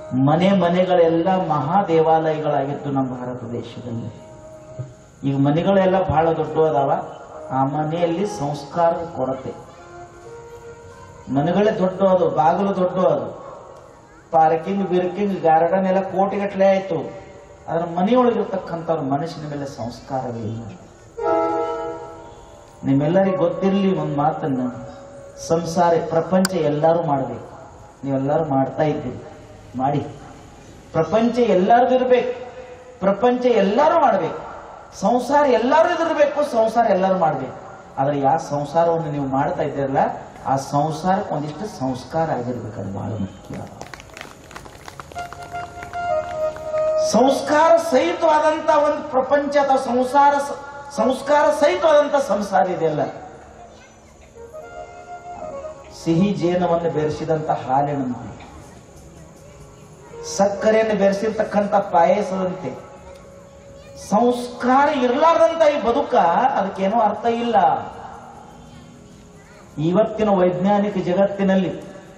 ಮನೆ ಮನೆಗಳೆಲ್ಲ ಮಹಾ ದೇವಾಲಯಗಳಾಗಿತ್ತು ನಮ್ಮ ಭಾರತ ದೇಶದಲ್ಲಿ ಈಗ ಮನೆಗಳೆಲ್ಲ ಬಹಳ ದೊಡ್ಡ ಅದಾವ ಆ ಮನೆಯಲ್ಲಿ ಸಂಸ್ಕಾರದ ಕೊರತೆ ಮನೆಗಳೇ ದೊಡ್ಡ ಅದು ಬಾಗಿಲು ದೊಡ್ಡ ಅದು ಪಾರ್ಕಿಂಗ್ ಬಿರ್ಕಿಂಗ್ ಗಾರ್ಡನ್ ಎಲ್ಲ ಕೋಟಿಗಟ್ಟಲೆ ಆಯ್ತು ಅದರ ಮನೆಯೊಳಗಿರ್ತಕ್ಕಂಥವ್ರ ಮನಸ್ಸಿನ ಮೇಲೆ ಸಂಸ್ಕಾರವೇ ಇಲ್ಲ ನಿಮ್ಮೆಲ್ಲರಿಗೂ ಗೊತ್ತಿರಲಿ ಒಂದು ಮಾತನ್ನ ಸಂಸಾರ ಪ್ರಪಂಚ ಎಲ್ಲರೂ ಮಾಡಬೇಕು ನೀವೆಲ್ಲರೂ ಮಾಡ್ತಾ ಇದ್ದೀರಿ ಮಾಡಿ ಪ್ರಪಂಚ ಎಲ್ಲರದು ಇರಬೇಕು ಪ್ರಪಂಚ ಎಲ್ಲರೂ ಮಾಡಬೇಕು ಸಂಸಾರ ಎಲ್ಲರೂ ಇದಿರಬೇಕು ಸಂಸಾರ ಎಲ್ಲರೂ ಮಾಡಬೇಕು ಆದ್ರೆ ಯಾವ ಸಂಸಾರವನ್ನು ನೀವು ಮಾಡ್ತಾ ಇದ್ದೀರಲ್ಲ ಆ ಸಂಸಾರಕ್ಕೆ ಒಂದಿಷ್ಟು ಸಂಸ್ಕಾರ ಆಗಿರ್ಬೇಕು ಅದು ಬಹಳ ಮುಖ್ಯ ಸಂಸ್ಕಾರ ಸಹಿತವಾದಂತ ಒಂದು ಪ್ರಪಂಚ ಅಥವಾ ಸಂಸಾರ ಸ- ಸಂಸ್ಕಾರ ಸಹಿತವಾದಂತ ಸಂಸಾರ ಇದೆಯಲ್ಲ ಸಿಹಿ ಜೇನವನ್ನು ಬೆರೆಸಿದಂತ ಹಾಲಿನಂತೆ ಸಕ್ಕರೆಯನ್ನು ಬೆರೆಸಿರ್ತಕ್ಕಂಥ ಪಾಯಸದಂತೆ ಸಂಸ್ಕಾರ ಇರಲಾರ್ದಂತ ಈ ಬದುಕ ಅದಕ್ಕೇನೋ ಅರ್ಥ ಇಲ್ಲ ಇವತ್ತಿನ ವೈಜ್ಞಾನಿಕ ಜಗತ್ತಿನಲ್ಲಿ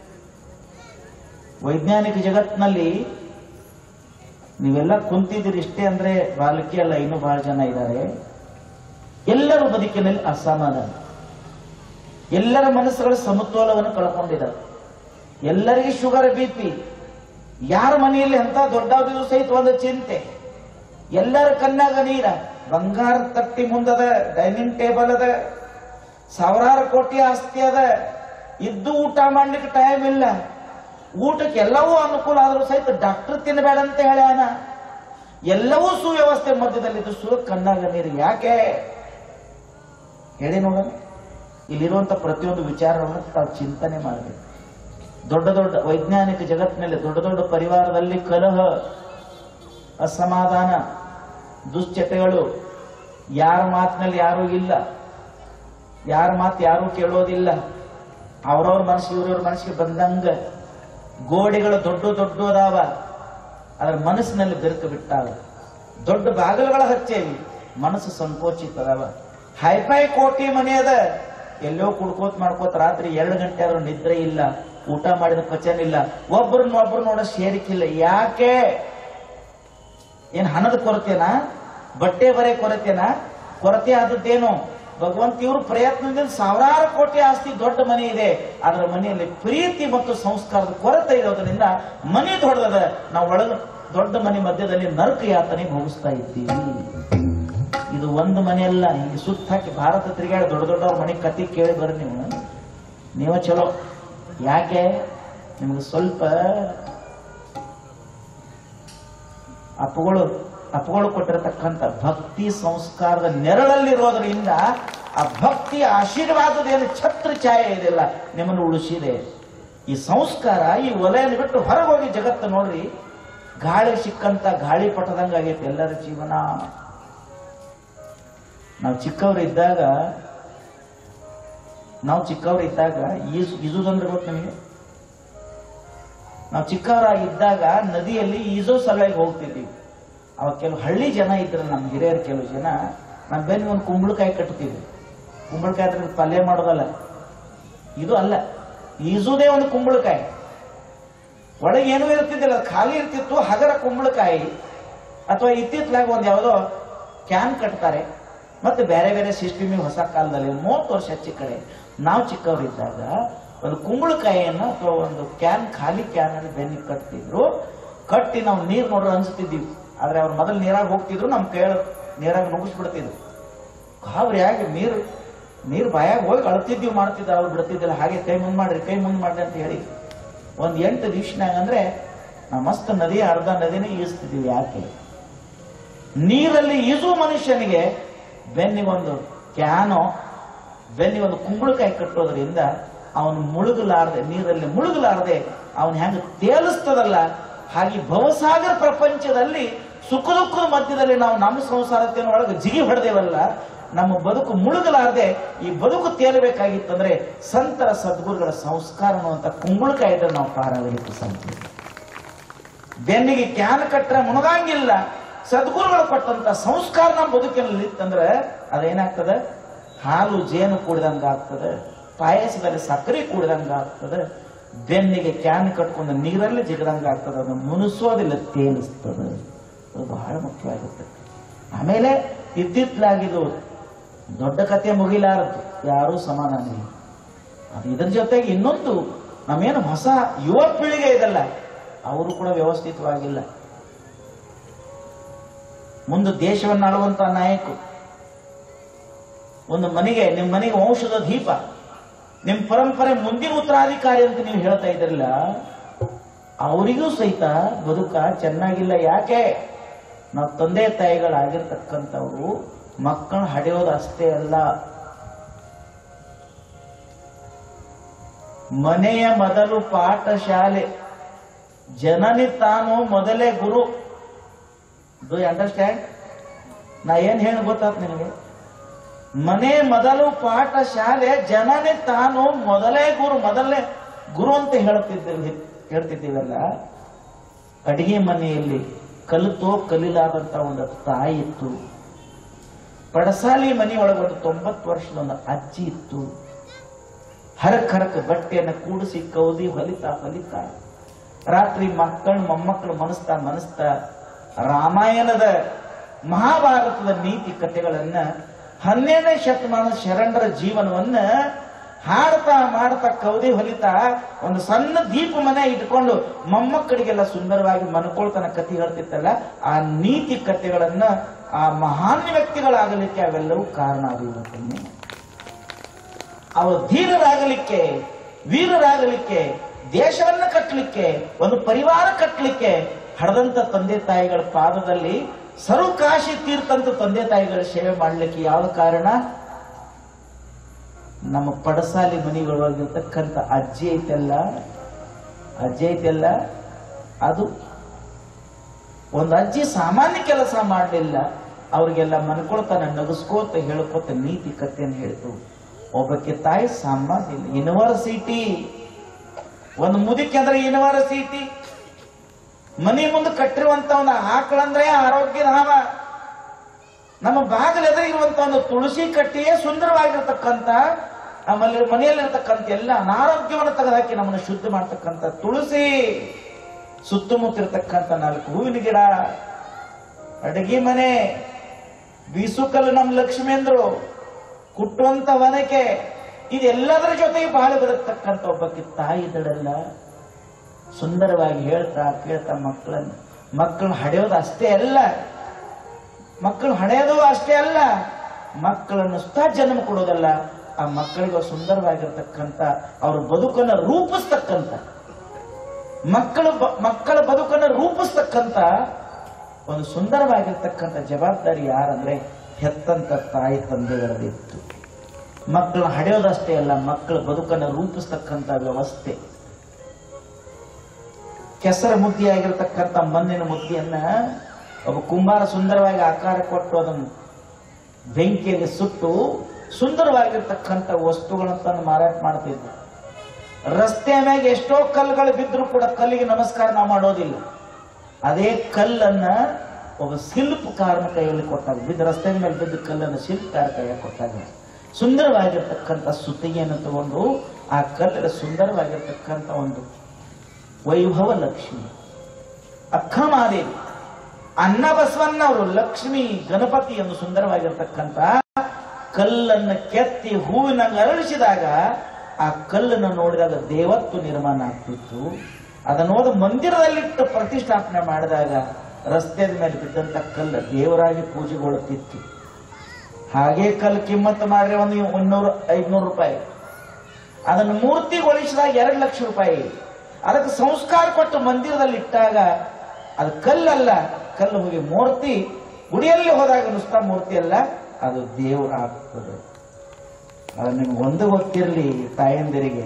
ವೈಜ್ಞಾನಿಕ ಜಗತ್ತಿನಲ್ಲಿ ನೀವೆಲ್ಲ ಕುಂತಿದ್ದೀರಿ ಇಷ್ಟೇ ಅಂದ್ರೆ ಬಾಲಕಿ ಅಲ್ಲ ಇನ್ನೂ ಬಹಳ ಜನ ಇದ್ದಾರೆ ಎಲ್ಲರ ಬದುಕಿನಲ್ಲಿ ಅಸಮಾಧಾನ ಎಲ್ಲರ ಮನಸ್ಸುಗಳ ಸಮತೋಲವನ್ನು ಕಳ್ಕೊಂಡಿದ್ದಾರೆ ಎಲ್ಲರಿಗೆ ಶುಗರ್ ಬಿ ಪಿ ಯಾರ ಮನೆಯಲ್ಲಿ ಅಂತ ದೊಡ್ಡವರಿಗೂ ಸಹಿತ ಒಂದು ಚಿಂತೆ ಎಲ್ಲರ ಕಣ್ಣಾಗ ನೀರ ಬಂಗಾರ ತಟ್ಟಿ ಮುಂದದ ಡೈನಿಂಗ್ ಟೇಬಲ್ ಅದ ಸಾವಿರಾರು ಕೋಟಿ ಆಸ್ತಿ ಅದ ಇದ್ದು ಊಟ ಮಾಡ್ಲಿಕ್ಕೆ ಟೈಮ್ ಇಲ್ಲ ಊಟಕ್ಕೆ ಎಲ್ಲವೂ ಅನುಕೂಲ ಆದ್ರೂ ಸಹಿತ ಡಾಕ್ಟರ್ ತಿನ್ನಬೇಡ ಅಂತ ಹೇಳ್ಯಾನ ಎಲ್ಲವೂ ಸುವ್ಯವಸ್ಥೆ ಮಧ್ಯದಲ್ಲಿದ್ದು ಸುರ ಕಣ್ಣಾಗ ನೀರು ಯಾಕೆ ಹೇಳಿ ನೋಡೋಣ ಇಲ್ಲಿರುವಂತ ಪ್ರತಿಯೊಂದು ವಿಚಾರವನ್ನು ತಾವು ಚಿಂತನೆ ಮಾಡಬೇಕು ದೊಡ್ಡ ದೊಡ್ಡ ವೈಜ್ಞಾನಿಕ ಜಗತ್ತಿನಲ್ಲಿ ದೊಡ್ಡ ದೊಡ್ಡ ಪರಿವಾರದಲ್ಲಿ ಕಲಹ ಅಸಮಾಧಾನ ದುಶ್ಚಟಗಳು ಯಾರ ಮಾತಿನಲ್ಲಿ ಯಾರೂ ಇಲ್ಲ ಯಾರ ಮಾತು ಯಾರೂ ಕೇಳೋದಿಲ್ಲ ಅವ್ರವ್ರ ಮನಸ್ಸು ಇವ್ರವ್ರ ಮನಸ್ಸಿಗೆ ಬಂದಂಗ ಗೋಡೆಗಳು ದೊಡ್ಡ ದೊಡ್ಡ ಅದಾವ ಅದರ ಮನಸ್ಸಿನಲ್ಲಿ ಬೆರುಕು ಬಿಟ್ಟಾವ ದೊಡ್ಡ ಬಾಗಿಲುಗಳ ಹಚ್ಚೇವಿ ಮನಸ್ಸು ಸಂಕೋಚಿತ ಅದಾವ ಹೈಫೈ ಕೋಟಿ ಮನೆ ಅದ ಎಲ್ಲೋ ಕುಡ್ಕೋತ್ ಮಾಡ್ಕೋತ ರಾತ್ರಿ ಎರಡು ಗಂಟೆ ಆದ್ರೂ ನಿದ್ರೆ ಇಲ್ಲ ಊಟ ಮಾಡಿದ ಪಚನ ಇಲ್ಲ ಒಬ್ಬರನ್ನ ಒಬ್ರು ನೋಡೋ ಸೇರಿಕಿಲ್ಲ ಯಾಕೆ ಏನ್ ಹಣದ ಕೊರತೆನಾ ಬಟ್ಟೆ ಬರೆ ಕೊರತೆನಾ ಕೊರತೆ ಆದದ್ದೇನು ಭಗವಂತ ಇವರು ಪ್ರಯತ್ನದಿಂದ ಸಾವಿರಾರು ಕೋಟಿ ಆಸ್ತಿ ದೊಡ್ಡ ಮನೆ ಇದೆ ಅದರ ಮನೆಯಲ್ಲಿ ಪ್ರೀತಿ ಮತ್ತು ಸಂಸ್ಕಾರದ ಕೊರತೆ ಇರೋದ್ರಿಂದ ಮನೆ ದೊಡ್ಡದ ನಾವು ಒಳಗ ದೊಡ್ಡ ಮನೆ ಮಧ್ಯದಲ್ಲಿ ನರಕ ಯಾತನೆ ಭೋಗಿಸ್ತಾ ಇದ್ದೀವಿ ಇದು ಒಂದು ಮನೆಯಲ್ಲ ಹಿಂಗೆ ಸುತ್ತ ಹಾಕಿ ಭಾರತ ತಿರುಗಾಡಿ ದೊಡ್ಡ ದೊಡ್ಡವ್ರ ಮನೆ ಕತಿ ಕೇಳಿ ಬರ್ರಿ ನೀವು ನೀವು ಚಲೋ ಯಾಕೆ ನಿಮ್ಗೆ ಸ್ವಲ್ಪ ಅಪ್ಪಗಳು ಅಪ್ಪಗಳು ಕೊಟ್ಟಿರತಕ್ಕಂಥ ಭಕ್ತಿ ಸಂಸ್ಕಾರದ ನೆರಳಲ್ಲಿರೋದ್ರಿಂದ ಆ ಭಕ್ತಿಯ ಆಶೀರ್ವಾದದೇನು ಛತ್ರ ಛಾಯೆ ಇದೆಯಲ್ಲ ನಿಮ್ಮನ್ನು ಉಳಿಸಿದೆ ಈ ಸಂಸ್ಕಾರ ಈ ವಲಯನ ಬಿಟ್ಟು ಹೊರಗೋಗಿ ಜಗತ್ತು ನೋಡ್ರಿ ಗಾಳಿ ಸಿಕ್ಕಂತ ಗಾಳಿ ಪಟದಂಗ ಆಗೈತೆ ಎಲ್ಲರ ಜೀವನ ನಾವು ಚಿಕ್ಕವರು ಇದ್ದಾಗ ನಾವು ಚಿಕ್ಕವರು ಇದ್ದಾಗ ಈಜು ಈಜುದಂದ್ರೆ ಗೊತ್ತು ನಿಮಗೆ ನಾವು ಚಿಕ್ಕವರಾಗಿದ್ದಾಗ ನದಿಯಲ್ಲಿ ಈಜೋ ಸಲುವಾಗಿ ಹೋಗ್ತಿದ್ವಿ ಅವಾಗ ಕೆಲವು ಹಳ್ಳಿ ಜನ ಇದ್ರು ನಮ್ಮ ಹಿರಿಯರು ಕೆಲವು ಜನ ನಮ್ಮ ಬೆನ್ನಿಗೆ ಒಂದು ಕುಂಬಳಕಾಯಿ ಕಟ್ತಿದ್ವಿ ಕುಂಬಳಕಾಯಿ ಅದ್ರ ಪಲ್ಯ ಮಾಡೋದಲ್ಲ ಇದು ಅಲ್ಲ ಈಜುದೇ ಒಂದು ಕುಂಬಳಕಾಯಿ ಒಳಗೆ ಏನೂ ಇರ್ತಿದ್ದಿಲ್ಲ ಅದು ಖಾಲಿ ಇರ್ತಿತ್ತು ಹಗರ ಕುಂಬಳಕಾಯಿ ಅಥವಾ ಇತ್ತಿತ್ತಲಾಗ ಒಂದು ಯಾವುದೋ ಕ್ಯಾನ್ ಕಟ್ತಾರೆ ಮತ್ತೆ ಬೇರೆ ಬೇರೆ ಸಿಸ್ಟಮ್ ಹೊಸ ಕಾಲದಲ್ಲಿ ಮೂವತ್ತು ವರ್ಷ ಹೆಚ್ಚು ಕಡೆ ನಾವು ಚಿಕ್ಕವರಿದ್ದಾಗ ಒಂದು ಕುಂಬಳಕಾಯಿಯನ್ನು ಅಥವಾ ಒಂದು ಕ್ಯಾನ್ ಖಾಲಿ ಕ್ಯಾನ್ ಅನ್ನು ಬೆನ್ನಿಗೆ ಕಟ್ತಿದ್ರು ಕಟ್ಟಿ ನಾವು ನೀರು ನೋಡ್ರೆ ಅನ್ಸ್ತಿದ್ದೀವಿ ಆದ್ರೆ ಅವ್ರು ಮೊದಲು ನೀರಾಗ ಹೋಗ್ತಿದ್ರು ನಮ್ಮ ಕೈ ನೀರಾಗ ನುಗ್ಗಿಸ್ಬಿಡ್ತಿದ್ರು ಗಾಬರಿಯಾಗಿ ನೀರು ನೀರು ಬಾಯಾಗ ಹೋಗಿ ಅಳ್ತಿದ್ದೀವಿ ಮಾಡ್ತಿದ್ರು ಅವ್ರು ಬಿಡ್ತಿದ್ದಿಲ್ಲ ಹಾಗೆ ಕೈ ಮುಂದ್ ಮಾಡ್ರಿ ಕೈ ಮುಂದ್ ಮಾಡ್ರಿ ಅಂತ ಹೇಳಿ ಒಂದ್ ಎಂಟು ದಿವ್ಸನಾಗ ಅಂದ್ರೆ ನಾವು ಮಸ್ತ್ ನದಿ ಅರ್ಧ ನದಿನೇ ಈಜ್ತಿದ್ದೀವಿ ಯಾಕೆ ನೀರಲ್ಲಿ ಈಜು ಮನುಷ್ಯನಿಗೆ ಬೆನ್ನಿಗೊಂದು ಕ್ಯಾನೋ ಬೆನ್ನಿಗೊಂದು ಕುಂಬಳಕಾಯಿ ಕಟ್ಟೋದ್ರಿಂದ ಅವನು ಮುಳುಗಲಾರದೆ ನೀರಲ್ಲಿ ಮುಳುಗಲಾರದೆ ಅವನು ಹೆಂಗ ತೇಲಿಸ್ತದಲ್ಲ ಹಾಗೆ ಭವಸಾಗರ ಪ್ರಪಂಚದಲ್ಲಿ ಸುಖ ದುಃಖದ ಮಧ್ಯದಲ್ಲಿ ನಾವು ನಮ್ಮ ಸಂಸಾರತೆಯ ಒಳಗೆ ಜಿಗಿ ಹೊಡೆದೇವಲ್ಲ ನಮ್ಮ ಬದುಕು ಮುಳುಗಲಾರದೆ ಈ ಬದುಕು ತೇಲಬೇಕಾಗಿತ್ತಂದ್ರೆ ಸಂತರ ಸದ್ಗುರುಗಳ ಸಂಸ್ಕಾರ ಅನ್ನುವಂಥ ಕುಂಬಳಕಾಯಿ ಇದ್ರೆ ನಾವು ಪಾರಾಗಲಿಕ್ಕೆ ಸಾಧ್ಯ ಬೆನ್ನಿಗೆ ಕ್ಯಾನ್ ಕಟ್ಟರೆ ಮುಣಗಂಗಿಲ್ಲ ಸದ್ಗುರುಗಳು ಕೊಟ್ಟಂತ ಸಂಸ್ಕಾರ ನಮ್ಮ ಬದುಕಿನಲ್ಲಿ ಇತ್ತಂದ್ರೆ ಅದೇನಾಗ್ತದೆ ಹಾಲು ಜೇನು ಕೂಡಿದಂಗ ಆಗ್ತದೆ ಪಾಯಸದಲ್ಲಿ ಸಕ್ಕರೆ ಕೂಡಿದಂಗ ಆಗ್ತದೆ ಬೆನ್ನಿಗೆ ಕ್ಯಾನ್ ಕಟ್ಕೊಂಡು ನೀರಲ್ಲಿ ಜಿಗದಂಗ ಆಗ್ತದೆ ಅದು ಮುನಿಸೋದಿಲ್ಲ ತೇಲಿಸ್ತದೆ ಅದು ಬಹಳ ಮುಖ್ಯವಾಗಿರುತ್ತೆ ಆಮೇಲೆ ಇದ್ದಿತ್ಲಾಗಿದು ದೊಡ್ಡ ಕಥೆ ಮುಗಿಲಾರದು ಯಾರೂ ಸಮಾನ ಇಲ್ಲ ಅದು ಇದ್ರ ಜೊತೆಗೆ ಇನ್ನೊಂದು ನಮ್ಮೇನು ಹೊಸ ಯುವ ಪೀಳಿಗೆ ಇದಲ್ಲ ಅವರು ಕೂಡ ವ್ಯವಸ್ಥಿತವಾಗಿಲ್ಲ ಮುಂದೆ ದೇಶವನ್ನು ಆಳುವಂತ ನಾಯಕರು ಒಂದು ಮನೆಗೆ ನಿಮ್ಮ ಮನೆಗೆ ವಂಶದ ದೀಪ ನಿಮ್ಮ ಪರಂಪರೆ ಮುಂದಿನ ಉತ್ತರಾಧಿಕಾರಿ ಅಂತ ನೀವು ಹೇಳ್ತಾ ಇದ್ರಲ್ಲ ಅವರಿಗೂ ಸಹಿತ ಬದುಕ ಚೆನ್ನಾಗಿಲ್ಲ ಯಾಕೆ ನಾವು ತಂದೆ ತಾಯಿಗಳಾಗಿರ್ತಕ್ಕಂಥವ್ರು ಮಕ್ಕಳನ್ನ ಹಡೆಯೋದು ಅಷ್ಟೇ ಅಲ್ಲ ಮನೆಯ ಮೊದಲು ಪಾಠಶಾಲೆ ಜನನಿ ತಾನು ಮೊದಲೇ ಗುರು ಡು ಯು ಅಂಡರ್ಸ್ಟ್ಯಾಂಡ್ ನಾ ಏನ್ ಹೇಳಿ ಗೊತ್ತಾತ್ ನಿನಗೆ ಮನೆ ಮೊದಲು ಪಾಠಶಾಲೆ ಜನನೇ ತಾನು ಮೊದಲೇ ಗುರು ಮೊದಲನೇ ಗುರು ಅಂತ ಹೇಳ್ತಿದ್ದೇವೆ ಹೇಳ್ತಿದ್ದೀವಲ್ಲ ಅಡಿಗೆ ಮನೆಯಲ್ಲಿ ಕಲಿತೋ ಕಲಿಲಾದಂತ ಒಂದು ತಾಯಿ ಇತ್ತು ಪಡಸಾಲಿ ಮನೆಯೊಳಗೆ ಒಂದು ತೊಂಬತ್ತು ವರ್ಷದ ಒಂದು ಅಜ್ಜಿ ಇತ್ತು ಹರಕ್ ಹರಕ್ ಬಟ್ಟೆಯನ್ನು ಕೂಡಿಸಿ ಕೌದಿ ಹೊಲಿತಾ ಹೊಲಿತಾ ರಾತ್ರಿ ಮಕ್ಕಳು ಮೊಮ್ಮಕ್ಕಳು ಮನಸ್ತಾ ಮನಸ್ತಾ ರಾಮಾಯಣದ ಮಹಾಭಾರತದ ನೀತಿ ಕಥೆಗಳನ್ನ ಹನ್ನೆರಡನೇ ಶತಮಾನದ ಶರಣರ ಜೀವನವನ್ನ ಹಾಡ್ತಾ ಮಾಡ್ತಾ ಕೌದಿ ಹೊಲಿತಾ ಒಂದು ಸಣ್ಣ ದೀಪ ಮನೆ ಇಟ್ಕೊಂಡು ಮೊಮ್ಮಕ್ಕಳಿಗೆಲ್ಲ ಸುಂದರವಾಗಿ ಮನ್ಕೊಳ್ತಾನ ಕಥೆ ಹೇಳ್ತಿತ್ತಲ್ಲ ಆ ನೀತಿ ಕಥೆಗಳನ್ನ ಆ ಮಹಾನ್ ವ್ಯಕ್ತಿಗಳಾಗಲಿಕ್ಕೆ ಅವೆಲ್ಲವೂ ಕಾರಣ ಆಗಿರುತ್ತೇನೆ ಅವರು ಧೀರರಾಗಲಿಕ್ಕೆ ವೀರರಾಗಲಿಕ್ಕೆ ದೇಶವನ್ನ ಕಟ್ಟಲಿಕ್ಕೆ ಒಂದು ಪರಿವಾರ ಕಟ್ಟಲಿಕ್ಕೆ ಹಡದಂತ ತಂದೆ ತಾಯಿಗಳ ಪಾದದಲ್ಲಿ ಸರ್ವಕಾಶಿ ತೀರ್ಥಂತ ತಂದೆ ತಾಯಿಗಳ ಸೇವೆ ಮಾಡಲಿಕ್ಕೆ ಯಾವ ಕಾರಣ ನಮ್ಮ ಪಡಸಾಲಿ ಮನೆಗಳೊಳಗಿರ್ತಕ್ಕಂಥ ಅಜ್ಜಿ ಐತೆಲ್ಲ ಅಜ್ಜಿ ಐತೆಲ್ಲ ಅದು ಒಂದು ಅಜ್ಜಿ ಸಾಮಾನ್ಯ ಕೆಲಸ ಮಾಡಲಿಲ್ಲ ಅವ್ರಿಗೆಲ್ಲ ಮನ್ಕೊಳ್ತಾನೆ ನಗಸ್ಕೋತ ಹೇಳ್ಕೊತ ನೀತಿ ಕಥೆಯನ್ನು ಹೇಳ್ತು ಒಬ್ಬಕ್ಕೆ ತಾಯಿ ಸಾಮಾನ್ಯ ಇಲ್ಲ ಯೂನಿವರ್ಸಿಟಿ ಒಂದು ಮುದುಕಿ ಅಂದ್ರೆ ಯೂನಿವರ್ಸಿಟಿ ಮನೆ ಮುಂದೆ ಕಟ್ಟಿರುವಂತ ಒಂದು ಆಕಳಂದ್ರೆ ಆರೋಗ್ಯ ಧಾಮ ನಮ್ಮ ಬಾಗಿಲು ಎದುರು ಇರುವಂತ ಒಂದು ತುಳಸಿ ಕಟ್ಟಿಯೇ ಸುಂದರವಾಗಿರ್ತಕ್ಕಂಥ ಆಮೇಲೆ ಮನೆಯಲ್ಲಿರ್ತಕ್ಕಂಥ ಎಲ್ಲ ಅನಾರೋಗ್ಯವನ್ನು ತೆಗೆದುಹಾಕಿ ನಮ್ಮನ್ನು ಶುದ್ಧ ಮಾಡ್ತಕ್ಕಂಥ ತುಳಸಿ ಸುತ್ತಮುತ್ತ ಇರ್ತಕ್ಕಂಥ ನಾಲ್ಕು ಹೂವಿನ ಗಿಡ ಅಡಗಿ ಮನೆ ಬೀಸುಕಲ್ಲು ನಮ್ಮ ಲಕ್ಷ್ಮೇಂದ್ರು ಕುಟ್ಟುವಂತ ವನಕೆ ಇದೆಲ್ಲದರ ಜೊತೆಗೆ ಬಾಳು ಬರತಕ್ಕಂಥ ಒಬ್ಬಕ್ಕೆ ತಾಯಿ ಇದ್ದಳಲ್ಲ ಸುಂದರವಾಗಿ ಹೇಳ್ತಾ ಕೇಳ್ತಾ ಮಕ್ಕಳನ್ನು ಮಕ್ಕಳನ್ನ ಹಡೆಯೋದು ಅಷ್ಟೇ ಅಲ್ಲ ಮಕ್ಕಳು ಹಡೆಯೋದು ಅಷ್ಟೇ ಅಲ್ಲ ಮಕ್ಕಳನ್ನು ಸುತ್ತ ಜನ್ಮ ಕೊಡೋದಲ್ಲ ಆ ಮಕ್ಕಳಿಗೆ ಸುಂದರವಾಗಿರ್ತಕ್ಕಂಥ ಅವ್ರ ಬದುಕನ್ನು ರೂಪಿಸ್ತಕ್ಕಂಥ ಮಕ್ಕಳ ಬ- ಮಕ್ಕಳ ಬದುಕನ್ನು ರೂಪಿಸ್ತಕ್ಕಂಥ ಒಂದು ಸುಂದರವಾಗಿರ್ತಕ್ಕಂಥ ಜವಾಬ್ದಾರಿ ಯಾರಂದ್ರೆ ಹೆತ್ತಂತ ತಾಯಿ ತಂದೆಗಳದಿತ್ತು ಮಕ್ಕಳನ್ನ ಹಡೆಯೋದಷ್ಟೇ ಅಲ್ಲ ಮಕ್ಕಳ ಬದುಕನ್ನು ರೂಪಿಸ್ತಕ್ಕಂಥ ವ್ಯವಸ್ಥೆ ಕೆಸರ ಮುದ್ದಿಯಾಗಿರ್ತಕ್ಕಂಥ ಮಣ್ಣಿನ ಮುದ್ದಿಯನ್ನ ಒಬ್ಬ ಕುಂಬಾರ ಸುಂದರವಾಗಿ ಆಕಾರ ಕೊಟ್ಟು ಅದನ್ನು ಬೆಂಕಿಯಲ್ಲಿ ಸುಟ್ಟು ಸುಂದರವಾಗಿರ್ತಕ್ಕಂಥ ವಸ್ತುಗಳನ್ನು ತಂದು ಮಾರಾಟ ಮಾಡ್ತಿದ್ದ ರಸ್ತೆ ಮ್ಯಾಗ ಎಷ್ಟೋ ಕಲ್ಲುಗಳು ಬಿದ್ದರೂ ಕೂಡ ಕಲ್ಲಿಗೆ ನಮಸ್ಕಾರ ನಾವು ಮಾಡೋದಿಲ್ಲ ಅದೇ ಕಲ್ಲನ್ನ ಒಬ್ಬ ಶಿಲ್ಪಕಾರನ ಕೈಯಲ್ಲಿ ಕೊಟ್ಟಾಗ ಬಿದ್ದ ರಸ್ತೆ ಮೇಲೆ ಬಿದ್ದ ಕಲ್ಲನ್ನು ಶಿಲ್ಪಕಾರ ಕೈಯಲ್ಲಿ ಕೊಟ್ಟಾಗ ಸುಂದರವಾಗಿರ್ತಕ್ಕಂಥ ಸುತ್ತಿಗೆಯನ್ನು ತಗೊಂಡು ಆ ಕಲ್ಲಿನ ಸುಂದರವಾಗಿರ್ತಕ್ಕಂಥ ಒಂದು ವೈಭವ ಲಕ್ಷ್ಮಿ ಅಕ್ಕ ಮಾದೇವಿ ಅನ್ನ ಬಸವಣ್ಣವರು ಲಕ್ಷ್ಮಿ ಗಣಪತಿ ಎಂದು ಸುಂದರವಾಗಿರ್ತಕ್ಕಂಥ ಕಲ್ಲನ್ನು ಕೆತ್ತಿ ಹೂವಿನಂಗೆ ಅರಳಿಸಿದಾಗ ಆ ಕಲ್ಲನ್ನು ನೋಡಿದಾಗ ದೇವತ್ವ ನಿರ್ಮಾಣ ಆಗ್ತಿತ್ತು ಅದನ್ನು ಹೋದ ಮಂದಿರದಲ್ಲಿಟ್ಟು ಪ್ರತಿಷ್ಠಾಪನೆ ಮಾಡಿದಾಗ ರಸ್ತೆಯ ಮೇಲೆ ಬಿದ್ದಂತ ಕಲ್ಲು ದೇವರಾಗಿ ಪೂಜೆಗೊಳ್ಳುತ್ತಿತ್ತು ಹಾಗೆ ಕಲ್ಲು ಕಿಮ್ಮತ್ತು ಮಾಡಿದ್ರೆ ಒಂದು ಇನ್ನೂರು ಐದ್ನೂರು ರೂಪಾಯಿ ಅದನ್ನು ಮೂರ್ತಿಗೊಳಿಸಿದಾಗ ಎರಡು ಲಕ್ಷ ರೂಪಾಯಿ ಅದಕ್ಕೆ ಸಂಸ್ಕಾರ ಕೊಟ್ಟು ಮಂದಿರದಲ್ಲಿ ಇಟ್ಟಾಗ ಅದು ಕಲ್ಲಲ್ಲ ಕಲ್ಲು ಹೋಗಿ ಮೂರ್ತಿ ಗುಡಿಯಲ್ಲಿ ಹೋದಾಗ ನುಸ್ತಾ ಮೂರ್ತಿ ಅಲ್ಲ ಅದು ದೇವರು ಆಗ್ತದೆ ಅದು ನಿಮ್ಗೆ ಒಂದು ಗೊತ್ತಿರಲಿ ತಾಯಂದಿರಿಗೆ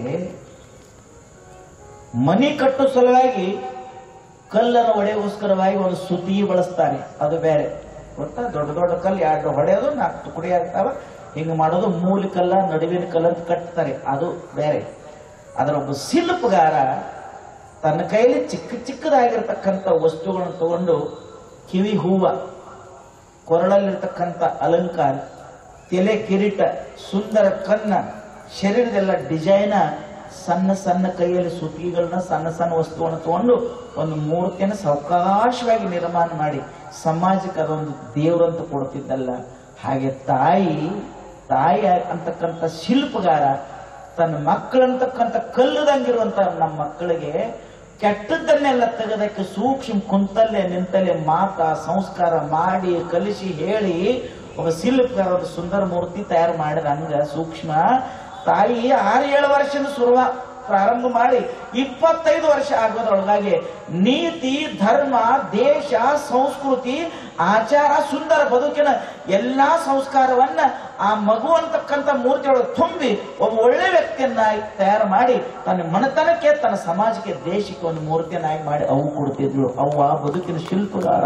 ಮನಿ ಕಟ್ಟು ಸಲುವಾಗಿ ಕಲ್ಲನ್ನು ಹೊಡೆಯೋಸ್ಕರವಾಗಿ ಒಂದು ಸುತ್ತಿಗೆ ಬಳಸ್ತಾರೆ ಅದು ಬೇರೆ ಗೊತ್ತಾ ದೊಡ್ಡ ದೊಡ್ಡ ಕಲ್ಲು ಎರಡು ಹೊಡೆಯೋದು ನಾಲ್ಕು ತುಕಡಿ ಆಗ್ತಾವ ಹಿಂಗೆ ಮಾಡೋದು ಮೂಲ ಕಲ್ಲ ನಡುವಿನ ಕಲ್ಲ ಅಂತ ಕಟ್ತಾರೆ ಅದು ಬೇರೆ ಅದರ ಒಬ್ಬ ಶಿಲ್ಪಗಾರ ತನ್ನ ಕೈಯಲ್ಲಿ ಚಿಕ್ಕ ಚಿಕ್ಕದಾಗಿರ್ತಕ್ಕಂಥ ವಸ್ತುಗಳನ್ನು ತಗೊಂಡು ಕಿವಿ ಹೂವ ಕೊರಳಲ್ಲಿರ್ತಕ್ಕಂಥ ಅಲಂಕಾರ ತಲೆ ಕಿರೀಟ ಸುಂದರ ಕನ್ನ ಶರೀರದೆಲ್ಲ ಡಿಸೈನ ಸಣ್ಣ ಸಣ್ಣ ಕೈಯಲ್ಲಿ ಸುತ್ತಿಗೆಗಳನ್ನ ಸಣ್ಣ ಸಣ್ಣ ವಸ್ತುಗಳನ್ನ ತಗೊಂಡು ಒಂದು ಮೂರ್ತಿಯನ್ನು ಸಾವಕಾಶವಾಗಿ ನಿರ್ಮಾಣ ಮಾಡಿ ಸಮಾಜಕ್ಕೆ ಅದೊಂದು ದೇವರಂತ ಕೊಡ್ತಿದ್ದಲ್ಲ ಹಾಗೆ ತಾಯಿ ತಾಯಿ ಅಂತಕ್ಕಂಥ ಶಿಲ್ಪಗಾರ ತನ್ನ ಮಕ್ಕಳಂತಕ್ಕಂಥ ಕಲ್ಲದಂಗಿರುವಂತ ನಮ್ಮ ಮಕ್ಕಳಿಗೆ ಕೆಟ್ಟದ್ದನ್ನೆಲ್ಲ ತೆಗೆದಕ್ಕೆ ಸೂಕ್ಷ್ಮ ಕುಂತಲ್ಲೇ ನಿಂತಲ್ಲೇ ಮಾತ ಸಂಸ್ಕಾರ ಮಾಡಿ ಕಲಿಸಿ ಹೇಳಿ ಒಬ್ಬ ಶಿಲ್ಪಗಾರ ಒಂದು ಸುಂದರ ಮೂರ್ತಿ ತಯಾರು ಮಾಡಿದ ಹಂಗ ಸೂಕ್ಷ್ಮ ತಾಯಿ ಆರು ಏಳು ವರ್ಷದ ಶುರುವ ಪ್ರಾರಂಭ ಮಾಡಿ ಇಪ್ಪತ್ತೈದು ವರ್ಷ ಆಗೋದ್ರೊಳಗಾಗಿ ನೀತಿ ಧರ್ಮ ದೇಶ ಸಂಸ್ಕೃತಿ ಆಚಾರ ಸುಂದರ ಬದುಕಿನ ಎಲ್ಲಾ ಸಂಸ್ಕಾರವನ್ನ ಆ ಮಗು ಅಂತಕ್ಕಂಥ ಮೂರ್ತಿಯೊಳಗೆ ತುಂಬಿ ಒಬ್ಬ ಒಳ್ಳೆ ವ್ಯಕ್ತಿಯನ್ನಾಗಿ ತಯಾರು ಮಾಡಿ ತನ್ನ ಮನೆತನಕ್ಕೆ ತನ್ನ ಸಮಾಜಕ್ಕೆ ದೇಶಕ್ಕೆ ಒಂದು ಮೂರ್ತಿಯನ್ನಾಗಿ ಮಾಡಿ ಅವು ಕೊಡ್ತಿದ್ಳು ಅವ್ವ ಬದುಕಿನ ಶಿಲ್ಪಗಾರ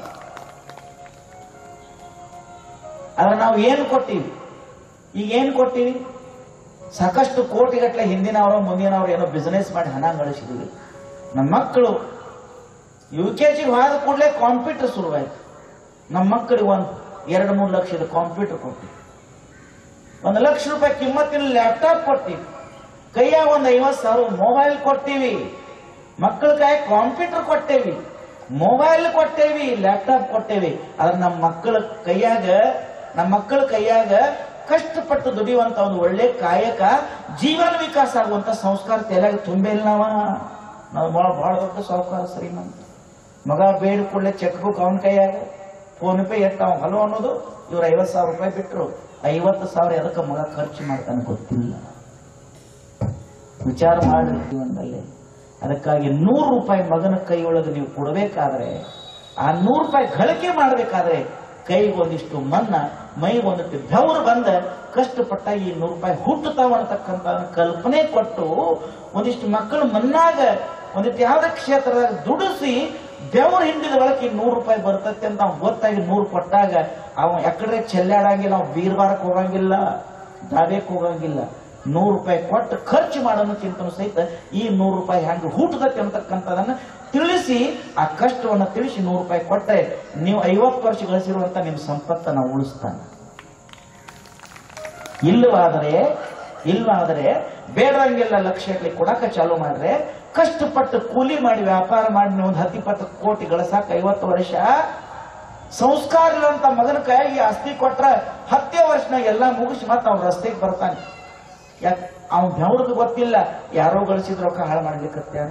ಆದ್ರೆ ನಾವು ಏನು ಕೊಟ್ಟಿವಿ ಈಗ ಏನು ಕೊಟ್ಟಿವಿ ಸಾಕಷ್ಟು ಕೋಟಿಗಟ್ಟಲೆ ಹಿಂದಿನವರು ಮುಂದಿನವರು ಏನೋ ಬಿಸ್ನೆಸ್ ಮಾಡಿ ಹಣ ಗಳಿಸಿದ್ವಿ ನಮ್ಮ ಮಕ್ಕಳು ಯು ಕೆ ಜಿಗೆ ಹೋದ ಕೂಡಲೇ ಕಾಂಪ್ಯೂಟರ್ ಶುರುವಾಯ್ತು ನಮ್ಮ ಮಕ್ಕಳಿಗೆ ಒಂದು ಎರಡು ಮೂರು ಲಕ್ಷದ ಕಾಂಪ್ಯೂಟರ್ ಕೊಟ್ಟಿವಿ ಒಂದು ಲಕ್ಷ ರೂಪಾಯಿ ಕಿಮ್ಮತ್ತಿನ ಲ್ಯಾಪ್ಟಾಪ್ ಕೊಟ್ಟಿವಿ ಕೈಯಾಗ ಒಂದು ಐವತ್ತು ಸಾವಿರ ಮೊಬೈಲ್ ಕೊಟ್ಟಿವಿ ಮಕ್ಕಳ ಕೈ ಕಾಂಪ್ಯೂಟರ್ ಕೊಟ್ಟೇವಿ ಮೊಬೈಲ್ ಕೊಟ್ಟೇವಿ ಲ್ಯಾಪ್ಟಾಪ್ ಕೊಟ್ಟೇವಿ ಆದ್ರೆ ನಮ್ಮ ಮಕ್ಕಳ ಕೈಯಾಗ ನಮ್ಮ ಮಕ್ಕಳ ಕೈಯಾಗ ಕಷ್ಟಪಟ್ಟು ದುಡಿಯುವಂತ ಒಂದು ಒಳ್ಳೆ ಕಾಯಕ ಜೀವನ ವಿಕಾಸ ಆಗುವಂತ ಸಂಸ್ಕಾರ ತಲೆಯಾಗ ತುಂಬಿಲ್ಲ ನಾವ ನಾವು ಬಹಳ ಬಹಳ ದೊಡ್ಡ ಸಾಹುಕಾರ ಶ್ರೀಮಂತ ಮಗ ಬೇಡ ಕೂಡಲೇ ಚೆಕ್ ಬುಕ್ ಅವನ ಕೈಯಾಗ ಫೋನ್ ಪೇ ಎತ್ತ ಅವ ಹಲೋ ಅನ್ನೋದು ಇವ್ರು ಐವತ್ತು ಸಾವಿರ ರೂಪಾಯಿ ಬಿಟ್ರು ಐವತ್ತು ಸಾವಿರ ಎದಕ್ಕೆ ಮಗ ಖರ್ಚು ಮಾಡ್ತಾನೆ ಗೊತ್ತಿಲ್ಲ ವಿಚಾರ ಮಾಡ್ರಿ ಜೀವನದಲ್ಲಿ ಅದಕ್ಕಾಗಿ ನೂರು ರೂಪಾಯಿ ಮಗನ ಕೈಯೊಳಗೆ ನೀವು ಕೊಡಬೇಕಾದ್ರೆ ಆ ನೂರು ರೂಪಾಯಿ ಗಳಿಕೆ ಮಾಡಬೇಕಾದ್ರೆ ಕೈಗೆ ಒಂದಿಷ್ಟು ಮನ್ನ ಮೈಗೆ ಒಂದಿಷ್ಟು ಬೆವರು ಬಂದ ಕಷ್ಟಪಟ್ಟ ಈ ನೂರು ರೂಪಾಯಿ ಹುಟ್ಟುತ್ತಾವ ಅನ್ನತಕ್ಕಂಥ ಕಲ್ಪನೆ ಕೊಟ್ಟು ಒಂದಿಷ್ಟು ಮಕ್ಕಳು ಮನ್ನಾಗ ಒಂದಿಷ್ಟು ಯಾವ್ದೇ ಕ್ಷೇತ್ರದಾಗ ದುಡಿಸಿ ಬೆವರು ಹಿಂಡಿದ ಬಳಕೆ ನೂರು ರೂಪಾಯಿ ಬರ್ತೈತೆ ಅಂತ ಅವ್ನು ಗೊತ್ತಾಗಿ ನೂರು ಕೊಟ್ಟಾಗ ಅವ ಎಕಡೆ ಚೆಲ್ಲಾಡಂಗಿಲ್ಲ ಅವ್ನು ಬೀರ್ಬಾರಕ್ ಹೋಗಂಗಿಲ್ಲ ದಾಬೇಕ್ ಹೋಗಂಗಿಲ್ಲ ನೂರು ರೂಪಾಯಿ ಕೊಟ್ಟು ಖರ್ಚು ಮಾಡೋದಕ್ಕಿಂತ ಸಹಿತ ಈ ನೂರು ರೂಪಾಯಿ ಹೆಂಗೆ ಹುಟ್ಟದತ್ತೆ ಅಂತಕ್ಕಂಥದನ್ನ ತಿಳಿಸಿ ಆ ಕಷ್ಟವನ್ನು ತಿಳಿಸಿ ನೂರು ರೂಪಾಯಿ ಕೊಟ್ಟರೆ ನೀವು ಐವತ್ತು ವರ್ಷ ಗಳಿಸಿರುವಂತ ನಿಮ್ಮ ಸಂಪತ್ತನ್ನು ಉಳಿಸ್ತಾನೆ ಇಲ್ಲವಾದರೆ ಇಲ್ವಾದರೆ ಬೇಡರಂಗೆಲ್ಲ ಲಕ್ಷಗಟ್ಟಲೆ ಕೊಡಕ ಚಾಲು ಮಾಡ್ರೆ ಕಷ್ಟಪಟ್ಟು ಕೂಲಿ ಮಾಡಿ ವ್ಯಾಪಾರ ಮಾಡಿ ನೀವು ಒಂದು ಹತ್ತಿಪ್ಪತ್ತು ಕೋಟಿ ಗಳಿಸಾಕ ಐವತ್ತು ವರ್ಷ ಸಂಸ್ಕಾರ ಇರುವಂತ ಮಗನ ಕೈಯಾಗಿ ಆಸ್ತಿ ಕೊಟ್ರ ಹತ್ತೇ ವರ್ಷನ ಎಲ್ಲಾ ಮುಗಿಸಿ ಮತ್ತೆ ಅವ್ನ ರಸ್ತೆಗೆ ಬರ್ತಾನೆ ಯಾಕೆ ಅವ್ನ ಬೆವ್ರಿಗೆ ಗೊತ್ತಿಲ್ಲ ಯಾರೋ ಗಳಿಸಿದ ರೊಕ್ಕ ಹಾಳು ಮಾಡ್ಲಿಕ್ಕತ್ತೇನ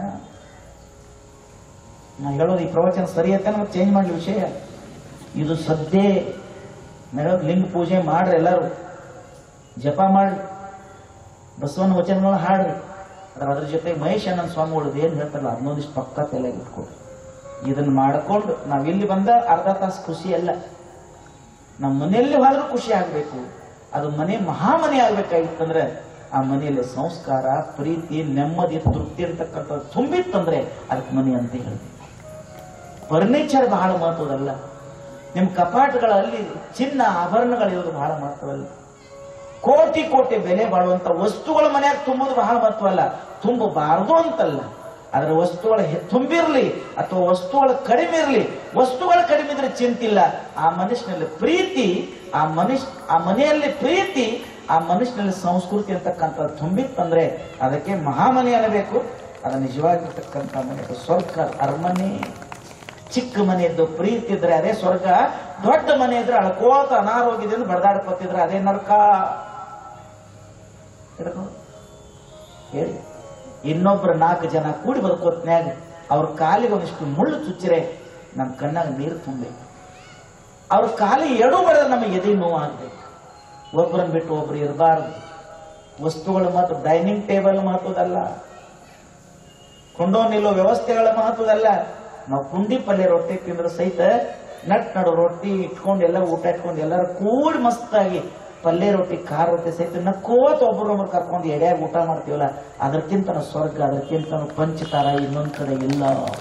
ನಾ ಹೇಳೋದು ಈ ಪ್ರವಚನ ಸರಿ ಐತೆ ಮತ್ತೆ ಚೇಂಜ್ ಮಾಡ್ಲಿ ವಿಷಯ ಇದು ಸದ್ಯೇ ನಾ ಹೇಳೋದು ಲಿಂಗ ಪೂಜೆ ಮಾಡ್ರಿ ಎಲ್ಲರೂ ಜಪ ಮಾಡ್ರಿ ಬಸವನ ವಚನಗಳನ್ನ ಹಾಡ್ರಿ ಅದ್ರ ಅದ್ರ ಜೊತೆ ಮಹೇಶ್ ಅಣ್ಣನ ಸ್ವಾಮಿಗಳು ಏನ್ ಹೇಳ್ತಾರಲ್ಲ ಅದನ್ನೊಂದಿಷ್ಟು ಪಕ್ಕ ತಲೆಗೆ ಇಟ್ಕೊಡ್ರಿ ಇದನ್ನ ಮಾಡ್ಕೊಂಡು ನಾವ್ ಇಲ್ಲಿ ಬಂದ ಅರ್ಧ ತಾಸು ಖುಷಿ ಅಲ್ಲ ನಮ್ಮ ಮನೆಯಲ್ಲಿ ಹೋದ್ರೂ ಖುಷಿ ಆಗ್ಬೇಕು ಅದು ಮನೆ ಮಹಾಮನೆ ಆಗ್ಬೇಕಾಗಿತ್ತಂದ್ರೆ ಆ ಮನೆಯಲ್ಲಿ ಸಂಸ್ಕಾರ ಪ್ರೀತಿ ನೆಮ್ಮದಿ ತೃಪ್ತಿ ಇರ್ತಕ್ಕಂಥದ್ದು ತುಂಬಿತ್ತಂದ್ರೆ ಅದಕ್ಕೆ ಮನೆ ಅಂತ ಹೇಳ್ತೀವಿ ಫರ್ನಿಚರ್ ಬಹಳ ಮಹತ್ವದಲ್ಲ ನಿಮ್ಮ ಕಪಾಟಗಳಲ್ಲಿ ಚಿನ್ನ ಆಭರಣಗಳಿರೋದು ಬಹಳ ಮಹತ್ವದಲ್ಲ ಕೋಟಿ ಕೋಟಿ ಬೆಲೆ ಬಾಳುವಂತ ವಸ್ತುಗಳ ಮನೆಯಾಗ ತುಂಬುದು ಬಹಳ ಮಹತ್ವ ಅಲ್ಲ ತುಂಬಬಾರದು ಅಂತಲ್ಲ ಅದರ ವಸ್ತುಗಳ ಹೆ- ತುಂಬಿರ್ಲಿ ಅಥವಾ ವಸ್ತುಗಳ ಕಡಿಮೆ ಇರಲಿ ವಸ್ತುಗಳ ಕಡಿಮೆ ಇದ್ರೆ ಚಿಂತಿಲ್ಲ ಆ ಮನುಷ್ಯನಲ್ಲಿ ಪ್ರೀತಿ ಆ ಮನುಷ್ಯ ಆ ಮನೆಯಲ್ಲಿ ಪ್ರೀತಿ ಆ ಮನುಷ್ಯನಲ್ಲಿ ಸಂಸ್ಕೃತಿ ಅಂತಕ್ಕಂಥದ್ದು ತುಂಬಿತ್ತಂದ್ರೆ ಅದಕ್ಕೆ ಮಹಾಮನೆ ಅನ್ನಬೇಕು ಅದು ನಿಜವಾಗಿರ್ತಕ್ಕಂಥ ಮನೆ ಅದು ಸ್ವರ್ಗ ಅರಮನೆ ಚಿಕ್ಕ ಮನೆ ಇದ್ದು ಪ್ರೀತಿ ಇದ್ರೆ ಅದೇ ಸ್ವರ್ಗ ದೊಡ್ಡ ಮನೆ ಇದ್ರೆ ಅಳ್ಕೋತ ಅನಾರೋಗ್ಯದಿಂದ ಬಡದಾಡ್ಕೊತಿದ್ರೆ ಅದೇ ನರಕ ಹಿಡ್ಕೊ. ಹೇಳಿ ಇನ್ನೊಬ್ರ ನಾಲ್ಕು ಜನ ಕೂಡಿ ಬದುಕೋತ್ನ್ಯಾಗ ಅವ್ರ ಕಾಲಿಗೆ ಒಂದಿಷ್ಟು ಮುಳ್ಳು ಚುಚ್ಚಿರೆ ನಮ್ಮ ಕಣ್ಣಾಗ ನೀರು ತುಂಬಿ ಅವ್ರ ಕಾಲಿಗೆ ಎಡು ಬರೆದ್ರೆ ನಮಗೆ ಎದೆ ನೋವು ಆಗ್ಬೇಕು ಒಬ್ಬರನ್ನ ಬಿಟ್ಟು ಒಬ್ರು ಇರಬಾರ್ದು ವಸ್ತುಗಳು ಮಾತ್ರ ಡೈನಿಂಗ್ ಟೇಬಲ್ ಮಹತ್ವದಲ್ಲ ಕೊಂಡೋ ನಿಲ್ಲೋ ವ್ಯವಸ್ಥೆಗಳ ಮಹತ್ವದಲ್ಲ ನಾವು ಪುಂಡಿ ಪಲ್ಯ ರೊಟ್ಟಿ ತಿಂದ್ರೆ ಸಹಿತ ನಟ್ ನಡು ರೊಟ್ಟಿ ಇಟ್ಕೊಂಡು ಎಲ್ಲರೂ ಊಟ ಇಟ್ಕೊಂಡು ಎಲ್ಲರೂ ಕೂಡಿ ಮಸ್ತಾಗಿ ಪಲ್ಯ ರೊಟ್ಟಿ ಖಾರ ರೊಟ್ಟಿ ಸಹಿತ ನಕ್ಕೋತ ಒಬ್ಬರೊಬ್ಬರು ಕರ್ಕೊಂಡು ಎಡೆಯಾಗಿ ಊಟ ಮಾಡ್ತೀವಲ್ಲ ಅದಕ್ಕಿಂತ ಸ್ವರ್ಗ ಅದಕ್ಕಿಂತ ಪಂಚತಾರ ಇನ್ನೊಂದ್ ಕಡೆ ಇಲ್ಲ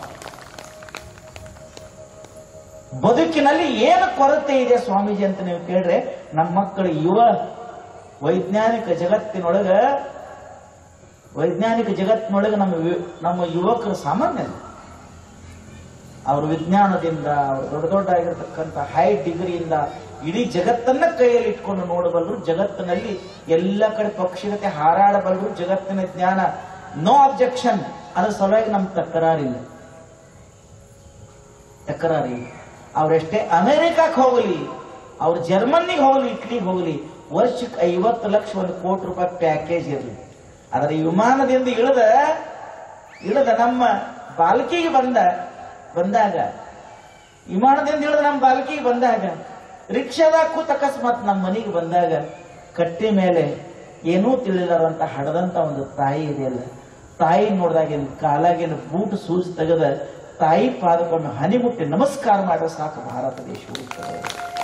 ಬದುಕಿನಲ್ಲಿ ಏನು ಕೊರತೆ ಇದೆ ಸ್ವಾಮೀಜಿ ಅಂತ ನೀವು ಕೇಳ್ರೆ ನಮ್ಮ ಮಕ್ಕಳು ಯುವ ವೈಜ್ಞಾನಿಕ ಜಗತ್ತಿನೊಳಗ ವೈಜ್ಞಾನಿಕ ಜಗತ್ತಿನೊಳಗೆ ನಮ್ಮ ವಿ- ನಮ್ಮ ಯುವಕರು ಸಾಮಾನ್ಯ ಅಲ್ಲ. ಅವ್ರ ವಿಜ್ಞಾನದಿಂದ ಅವ್ರ ದೊಡ್ಡ ದೊಡ್ಡ ಆಗಿರತಕ್ಕಂಥ ಹೈ ಡಿಗ್ರಿಯಿಂದ ಇಡೀ ಜಗತ್ತನ್ನ ಕೈಯಲ್ಲಿ ಇಟ್ಕೊಂಡು ನೋಡಬಲ್ಲರು ಜಗತ್ತಿನಲ್ಲಿ ಎಲ್ಲ ಕಡೆ ಪಕ್ಷಿಗತೆ ಹಾರಾಡಬಲ್ಲರು ಜಗತ್ತಿನ ಜ್ಞಾನ ನೋ ಅಬ್ಜೆಕ್ಷನ್ ಅದ್ರ ಸಲುವಾಗಿ ನಮ್ ತಕರಾರಿಲ್ಲ ತಕರಾರಿಲ್ಲ ಅವರೆಷ್ಟೇ ಅಮೆರಿಕಕ್ಕೆ ಹೋಗಲಿ ಅವ್ರು ಜರ್ಮನಿಗೆ ಹೋಗಲಿ ಇಟ್ಲಿಗೆ ಹೋಗಲಿ ವರ್ಷಕ್ಕೆ ಐವತ್ತು ಲಕ್ಷ ಒಂದು ಕೋಟಿ ರೂಪಾಯಿ ಪ್ಯಾಕೇಜ್ ಇರಲಿ ಅದರ ವಿಮಾನದಿಂದ ಇಳಿದ ಇಳಿದ ನಮ್ಮ ಬಾಲ್ಕಿಗೆ ಬಂದ ಬಂದಾಗ ವಿಮಾನದಿಂದ ಇಳಿದ ನಮ್ಮ ಬಾಲ್ಕಿಗೆ ಬಂದಾಗ ರಿಕ್ಷಾದಾಗ ಕೂತ್ ಅಕಸ್ಮಾತ್ ನಮ್ಮ ಮನೆಗೆ ಬಂದಾಗ ಕಟ್ಟಿ ಮೇಲೆ ಏನೂ ತಿಳಿಲಾರಂತ ಹಡದಂತ ಒಂದು ತಾಯಿ ಇದೆಯಲ್ಲ ತಾಯಿ ನೋಡಿದಾಗಿನ ಕಾಲಾಗಿನ ಬೂಟ್ ಸೂಜ್ ತೆಗೆದ ತಾಯಿ ಪಾದಕ್ಕೊಮ್ಮೆ ಹನಿ ಮುಟ್ಟಿ ನಮಸ್ಕಾರ ಮಾಡಿದ್ರೆ ಸಾಕು ಭಾರತ ದೇಶ ಉಳಿತದೆ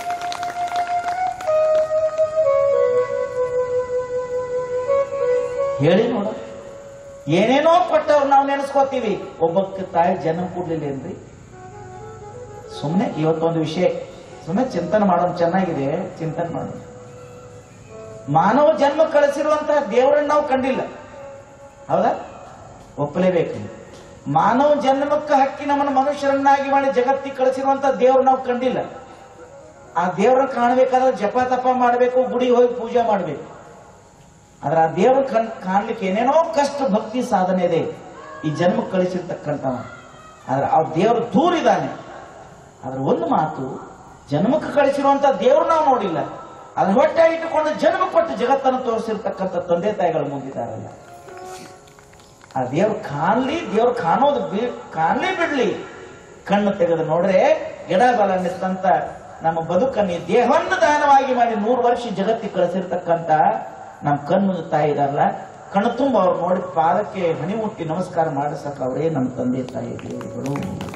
ಹೇಳಿ ನೋಡ ಏನೇನೋ ಕೊಟ್ಟವ್ರು ನಾವು ನೆನೆಸ್ಕೋತೀವಿ ಒಬ್ಬಕ್ಕೆ ತಾಯಿ ಜನ್ಮ ಕೊಡ್ಲಿಲ್ಲ ಏನ್ರಿ ಸುಮ್ಮನೆ ಇವತ್ತೊಂದು ವಿಷಯ ಸುಮ್ಮನೆ ಚಿಂತನೆ ಮಾಡೋಣ ಚೆನ್ನಾಗಿದೆ ಚಿಂತನೆ ಮಾಡೋಣ ಮಾನವ ಜನ್ಮ ಕಳಿಸಿರುವಂತಹ ದೇವರನ್ನ ನಾವು ಕಂಡಿಲ್ಲ ಹೌದಾ ಒಪ್ಪಲೇಬೇಕು ಮಾನವ ಜನ್ಮಕ್ಕೆ ಹಕ್ಕಿ ನಮ್ಮನ್ನು ಮನುಷ್ಯರನ್ನಾಗಿ ಮಾಡಿ ಜಗತ್ತಿಗೆ ಕಳಿಸಿರುವಂತಹ ದೇವ್ರು ನಾವು ಕಂಡಿಲ್ಲ ಆ ದೇವರನ್ನ ಕಾಣಬೇಕಾದ್ರೆ ಜಪ ತಪ ಮಾಡಬೇಕು ಗುಡಿಗೆ ಹೋಗಿ ಪೂಜೆ ಮಾಡಬೇಕು ಆದ್ರೆ ಆ ದೇವ್ರ ಕಣ್ ಕಾಣ್ಲಿಕ್ಕೆ ಏನೇನೋ ಕಷ್ಟ ಭಕ್ತಿ ಸಾಧನೆ ಇದೆ ಈ ಜನ್ಮಕ್ಕೆ ಕಳಿಸಿರ್ತಕ್ಕಂಥವ ಆದ್ರೆ ಆ ದೇವರು ದೂರ ಇದ್ದಾನೆ ಆದ್ರೆ ಒಂದು ಮಾತು ಜನ್ಮಕ್ಕೆ ಕಳಿಸಿರುವಂತ ದೇವ್ರು ನಾವು ನೋಡಿಲ್ಲ ಅದ್ರ ಹೊಟ್ಟೆ ಇಟ್ಟುಕೊಂಡು ಜನ್ಮ ಕೊಟ್ಟು ಜಗತ್ತನ್ನು ತೋರಿಸಿರ್ತಕ್ಕಂಥ ತಂದೆ ತಾಯಿಗಳು ಮುಂದಿದ್ದಾರಲ್ಲ ಆ ದೇವ್ರು ಕಾಣ್ಲಿ ದೇವ್ರು ಕಾಣೋದು ಬಿ- ಕಾಣ್ಲಿ ಬಿಡ್ಲಿ ಕಣ್ಣು ತೆಗೆದು ನೋಡ್ರೆ ಎಡ ಬಲ ನಿಂತಂತ ನಮ್ಮ ಬದುಕನ್ನು ಈ ದೇಹವನ್ನು ದಾನವಾಗಿ ಮಾಡಿ ನೂರು ವರ್ಷ ಜಗತ್ತಿಗೆ ಕಳಿಸಿರ್ತಕ್ಕಂಥ ನಮ್ಮ ಕಣ್ಣು ತಾಯಿ ಇದಾರಲ್ಲ ಕಣ್ಣು ತುಂಬ ಅವ್ರು ನೋಡಿ ಪಾದಕ್ಕೆ ಹಣಿ ಮುಟ್ಟಿ ನಮಸ್ಕಾರ ಮಾಡಿಸಕ ಅವರೇ ನಮ್ಮ ತಂದೆ ತಾಯಿ ದೇವರುಗಳು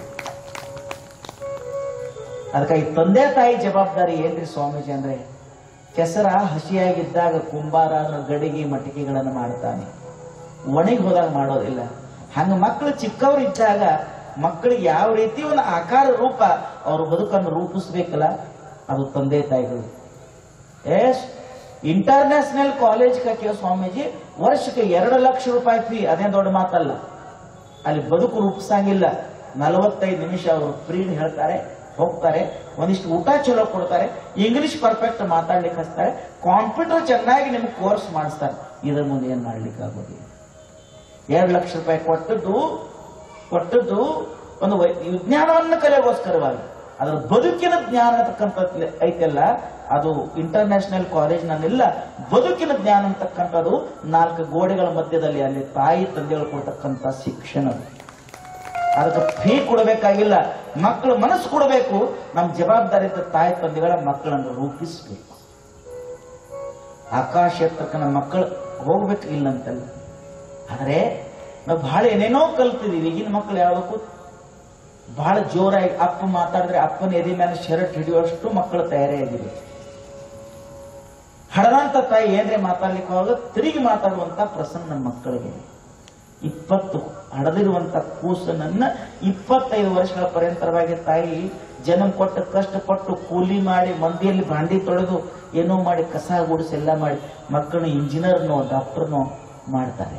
ಅದಕ್ಕಾಗಿ ತಂದೆ ತಾಯಿ ಜವಾಬ್ದಾರಿ ಏನ್ರಿ ಸ್ವಾಮೀಜಿ ಅಂದ್ರೆ ಕೆಸರ ಹಸಿಯಾಗಿದ್ದಾಗ ಕುಂಬಾರ ಅದರ ಗಡಿಗೆ ಮಟಿಕೆಗಳನ್ನು ಮಾಡ್ತಾನೆ ಒಣಗಿ ಹೋದಾಗ ಮಾಡೋದಿಲ್ಲ ಹಂಗ ಮಕ್ಕಳು ಚಿಕ್ಕವರು ಇದ್ದಾಗ ಮಕ್ಕಳಿಗೆ ಯಾವ ರೀತಿ ಒಂದು ಆಕಾರ ರೂಪ ಅವ್ರ ಬದುಕನ್ನು ರೂಪಿಸ್ಬೇಕಲ್ಲ ಅದು ತಂದೆ ತಾಯಿಗಳು ಎಸ್ ಇಂಟರ್ನ್ಯಾಷನಲ್ ಕಾಲೇಜ್ ಹಾಕಿರೋ ಸ್ವಾಮೀಜಿ ವರ್ಷಕ್ಕೆ ಎರಡು ಲಕ್ಷ ರೂಪಾಯಿ ಫೀ ಅದೇ ದೊಡ್ಡ ಮಾತಲ್ಲ ಅಲ್ಲಿ ಬದುಕು ರೂಪಿಸಂಗಿಲ್ಲ ನಲವತ್ತೈದು ನಿಮಿಷ ಅವರು ಫ್ರೀಡ್ ಹೇಳ್ತಾರೆ ಹೋಗ್ತಾರೆ ಒಂದಿಷ್ಟು ಊಟ ಚಲೋ ಕೊಡ್ತಾರೆ ಇಂಗ್ಲಿಷ್ ಪರ್ಫೆಕ್ಟ್ ಮಾತಾಡ್ಲಿಕ್ಕೆ ಹಚ್ತಾರೆ ಕಾಂಪ್ಯೂಟರ್ ಚೆನ್ನಾಗಿ ನಿಮ್ಗೆ ಕೋರ್ಸ್ ಮಾಡಿಸ್ತಾರೆ ಇದ್ರ ಮುಂದೆ ಏನ್ ಮಾಡ್ಲಿಕ್ಕೆ ಆಗೋದಿಲ್ಲ ಎರಡು ಲಕ್ಷ ರೂಪಾಯಿ ಕೊಟ್ಟದ್ದು ಕೊಟ್ಟದ್ದು ಒಂದು ವೈ- ವಿಜ್ಞಾನವನ್ನು ಕಲಿಯೋಗೋಸ್ಕರವಾಗಿ ಅದರ ಬದುಕಿನ ಜ್ಞಾನ ಅಂತಕ್ಕಂಥದ್ದು ಐತೆಲ್ಲ ಅದು ಇಂಟರ್ನ್ಯಾಷನಲ್ ಕಾಲೇಜ್ನಲ್ಲೆಲ್ಲ ಬದುಕಿನ ಜ್ಞಾನ ಅಂತಕ್ಕಂಥದ್ದು ನಾಲ್ಕು ಗೋಡೆಗಳ ಮಧ್ಯದಲ್ಲಿ ಅಲ್ಲಿ ತಾಯಿ ತಂದೆಗಳು ಕೊಡ್ತಕ್ಕಂಥ ಶಿಕ್ಷಣ ಅದಕ್ಕೆ ಫೀ ಕೊಡಬೇಕಾಗಿಲ್ಲ ಮಕ್ಕಳು ಮನಸ್ಸು ಕೊಡಬೇಕು ನಮ್ಮ ಜವಾಬ್ದಾರಿ ಇದ್ದ ತಾಯಿ ತಂದೆಗಳ ಮಕ್ಕಳನ್ನು ರೂಪಿಸಬೇಕು ಆಕಾಶ ಎತ್ತಕ್ಕ ನಮ್ಮ ಮಕ್ಕಳು ಹೋಗ್ಬೇಕು ಇಲ್ಲ ಅಂತಲ್ಲ ಆದರೆ ನಾವು ಬಹಳ ಏನೇನೋ ಕಲ್ತಿದೀವಿ ಈಗಿನ ಮಕ್ಕಳು ಯಾವ್ದಕ್ಕೂ ಬಹಳ ಜೋರಾಗಿ ಅಪ್ಪ ಮಾತಾಡಿದ್ರೆ ಅಪ್ಪನ ಎದೆ ಮೇಲೆ ಶರ್ಟ್ ಹಿಡಿಯುವಷ್ಟು ಮಕ್ಕಳು ತಯಾರಿಯಾಗಿದೆ ಹಡದಂತ ತಾಯಿ ಏನ್ರೆ ಮಾತಾಡ್ಲಿಕ್ಕೆ ಹೋಗ ತಿರುಗಿ ಮಾತಾಡುವಂತ ಪ್ರಸಂಗ ನಮ್ಮ ಮಕ್ಕಳಿಗೆ ಇಪ್ಪತ್ತು ಹಡದಿರುವಂತ ಕೂಸನನ್ನ ಇಪ್ಪತ್ತೈದು ವರ್ಷಗಳ ಪರ್ಯಂತರವಾಗಿ ತಾಯಿ ಜನ್ಮ ಕೊಟ್ಟು ಕಷ್ಟಪಟ್ಟು ಕೂಲಿ ಮಾಡಿ ಮಂದಿಯಲ್ಲಿ ಭಾಂಡಿ ತೊಳೆದು ಏನೋ ಮಾಡಿ ಕಸ ಗುಡಿಸಿ ಎಲ್ಲ ಮಾಡಿ ಮಕ್ಕಳನ್ನ ಇಂಜಿನಿಯರ್ನೋ ಡಾಕ್ಟರ್ನೋ ಮಾಡ್ತಾರೆ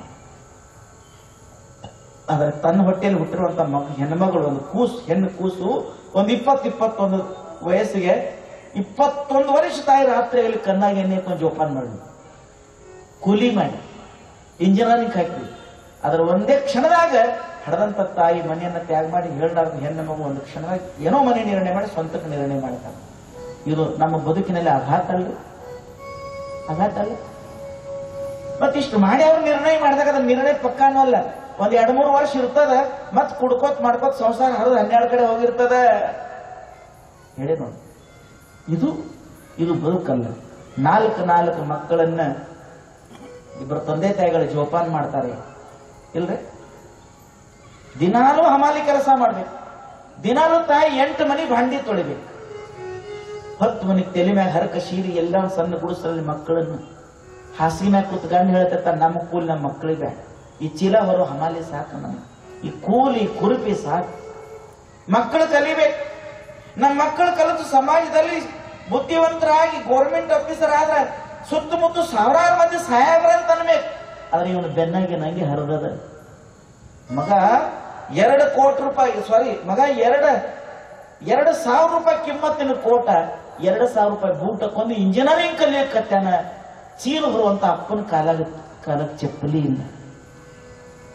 ಆದ್ರೆ ತನ್ನ ಹೊಟ್ಟೆಯಲ್ಲಿ ಹುಟ್ಟಿರುವಂತ ಮಗ ಹೆಣ್ಮಗಳು ಒಂದು ಕೂಸು ಹೆಣ್ಣು ಕೂಸು ಒಂದು ಇಪ್ಪತ್ತು ಇಪ್ಪತ್ತೊಂದು ವಯಸ್ಸಿಗೆ ಇಪ್ಪತ್ತೊಂದು ವರ್ಷ ತಾಯಿ ರಾತ್ರಿಯಲ್ಲಿ ಕಣ್ಣಾಗಿ ಎಣ್ಣೆ ಹಾಕೊಂಡು ಜೋಪಾನ ಮಾಡಿ ಕೂಲಿ ಮಾಡಿ ಇಂಜಿನಿಯರಿಂಗ್ ಹಾಕಿ ಅದರ ಒಂದೇ ಕ್ಷಣದಾಗ ಹಡದಂತ ತಾಯಿ ಮನೆಯನ್ನ ತ್ಯಾಗ ಮಾಡಿ ಹೇಳ್ದಾಗ ಹೆಣ್ಣು ಮಗು ಒಂದು ಕ್ಷಣದಾಗ ಏನೋ ಮನೆ ನಿರ್ಣಯ ಮಾಡಿ ಸ್ವಂತಕ್ಕೆ ನಿರ್ಣಯ ಮಾಡ್ತಾನೆ ಇದು ನಮ್ಮ ಬದುಕಿನಲ್ಲಿ ಆಘಾತ ಅಲ್ಲ ಆಘಾತ ಅಲ್ಲ ಮತ್ತಿಷ್ಟು ಮಾಡಿ ಅವ್ರು ನಿರ್ಣಯ ಮಾಡಿದಾಗ ಅದ್ರ ನಿರ್ಣಯ ಪಕ್ಕಾನೂ ಅಲ್ಲ ಒಂದ್ ಎರಡ್ ಮೂರು ವರ್ಷ ಇರ್ತದ ಮತ್ ಕುಡ್ಕೋತ್ ಮಾಡ್ಕೋತ್ ಸಂಸಾರ ಹರಿದು ಹನ್ನೆರಡು ಕಡೆ ಹೋಗಿರ್ತದ ಹೇಳಿ ನೋಡಿ ಇದು ಇದು ಬದುಕಲ್ಲ ನಾಲ್ಕು ನಾಲ್ಕು ಮಕ್ಕಳನ್ನ ಇಬ್ಬರು ತಂದೆ ತಾಯಿಗಳು ಜೋಪಾನ ಮಾಡ್ತಾರೆ ಇಲ್ರಿ ದಿನಾಲೂ ಹಮಾಲಿ ಕೆಲಸ ಮಾಡ್ಬೇಕು ದಿನಾಲೂ ತಾಯಿ ಎಂಟು ಮನಿ ಭಾಂಡಿ ತೊಳಿಬೇಕು ಹತ್ತು ಮನಿಗೆ ತಲೆ ಮ್ಯಾಗ ಹರಕ ಶೀರಿ ಎಲ್ಲ ಒಂದ್ ಸಣ್ಣ ಗುಡಿಸಲ್ಲಿ ಮಕ್ಕಳನ್ನು ಹಾಸಿಗೆ ಮ್ಯಾಗ ಕುತ್ಕೊಂಡು ಹೇಳ್ತಿರ್ತಾರ ನಮ್ಮ ಕೂಲಿ ನಮ್ಮ ಮಕ್ಕಳಿಗೆ ಬೇಡ ಈ ಚೀಲ ಹೊರೋ ಹಮಾಲಿ ಸಾಕು ನಮ್ಗೆ ಈ ಕೂಲಿ ಕುರುಪಿ ಸಾಕು ಮಕ್ಕಳು ಕಲಿಬೇಕು ನಮ್ಮ ಮಕ್ಕಳು ಕಲಿತು ಸಮಾಜದಲ್ಲಿ ಬುದ್ಧಿವಂತರಾಗಿ ಗೋರ್ಮೆಂಟ್ ಆಫೀಸರ್ ಆದ್ರೆ ಸುತ್ತಮುತ್ತ ಸಾವಿರಾರು ಮಂದಿ ಸಾಹೇಬ್ರ ಅಂತ ಅನ್ಬೇಕು ಆದ್ರೆ ಇವನು ಬೆನ್ನಾಗಿ ನಂಗೆ ಹರಿದದ ಮಗ ಎರಡು ಕೋಟಿ ರೂಪಾಯಿ ಸಾರಿ ಮಗ ಎರಡು ಎರಡು ಸಾವಿರ ರೂಪಾಯಿ ಕಿಮ್ಮತ್ತಿನ ಕೋಟ ಎರಡು ಸಾವಿರ ರೂಪಾಯಿ ಬೂಟ್ ಹಾಕೊಂಡು ಇಂಜಿನಿಯರಿಂಗ್ ಕಲಿಯಕತ್ತಾನ ಚೀಲ ಬರುವಂತ ಅಪ್ಪನ ಕಾಲಾಗ ಕಾಲಕ್ಕೆ ಚಪ್ಪಲಿ ಇಲ್ಲ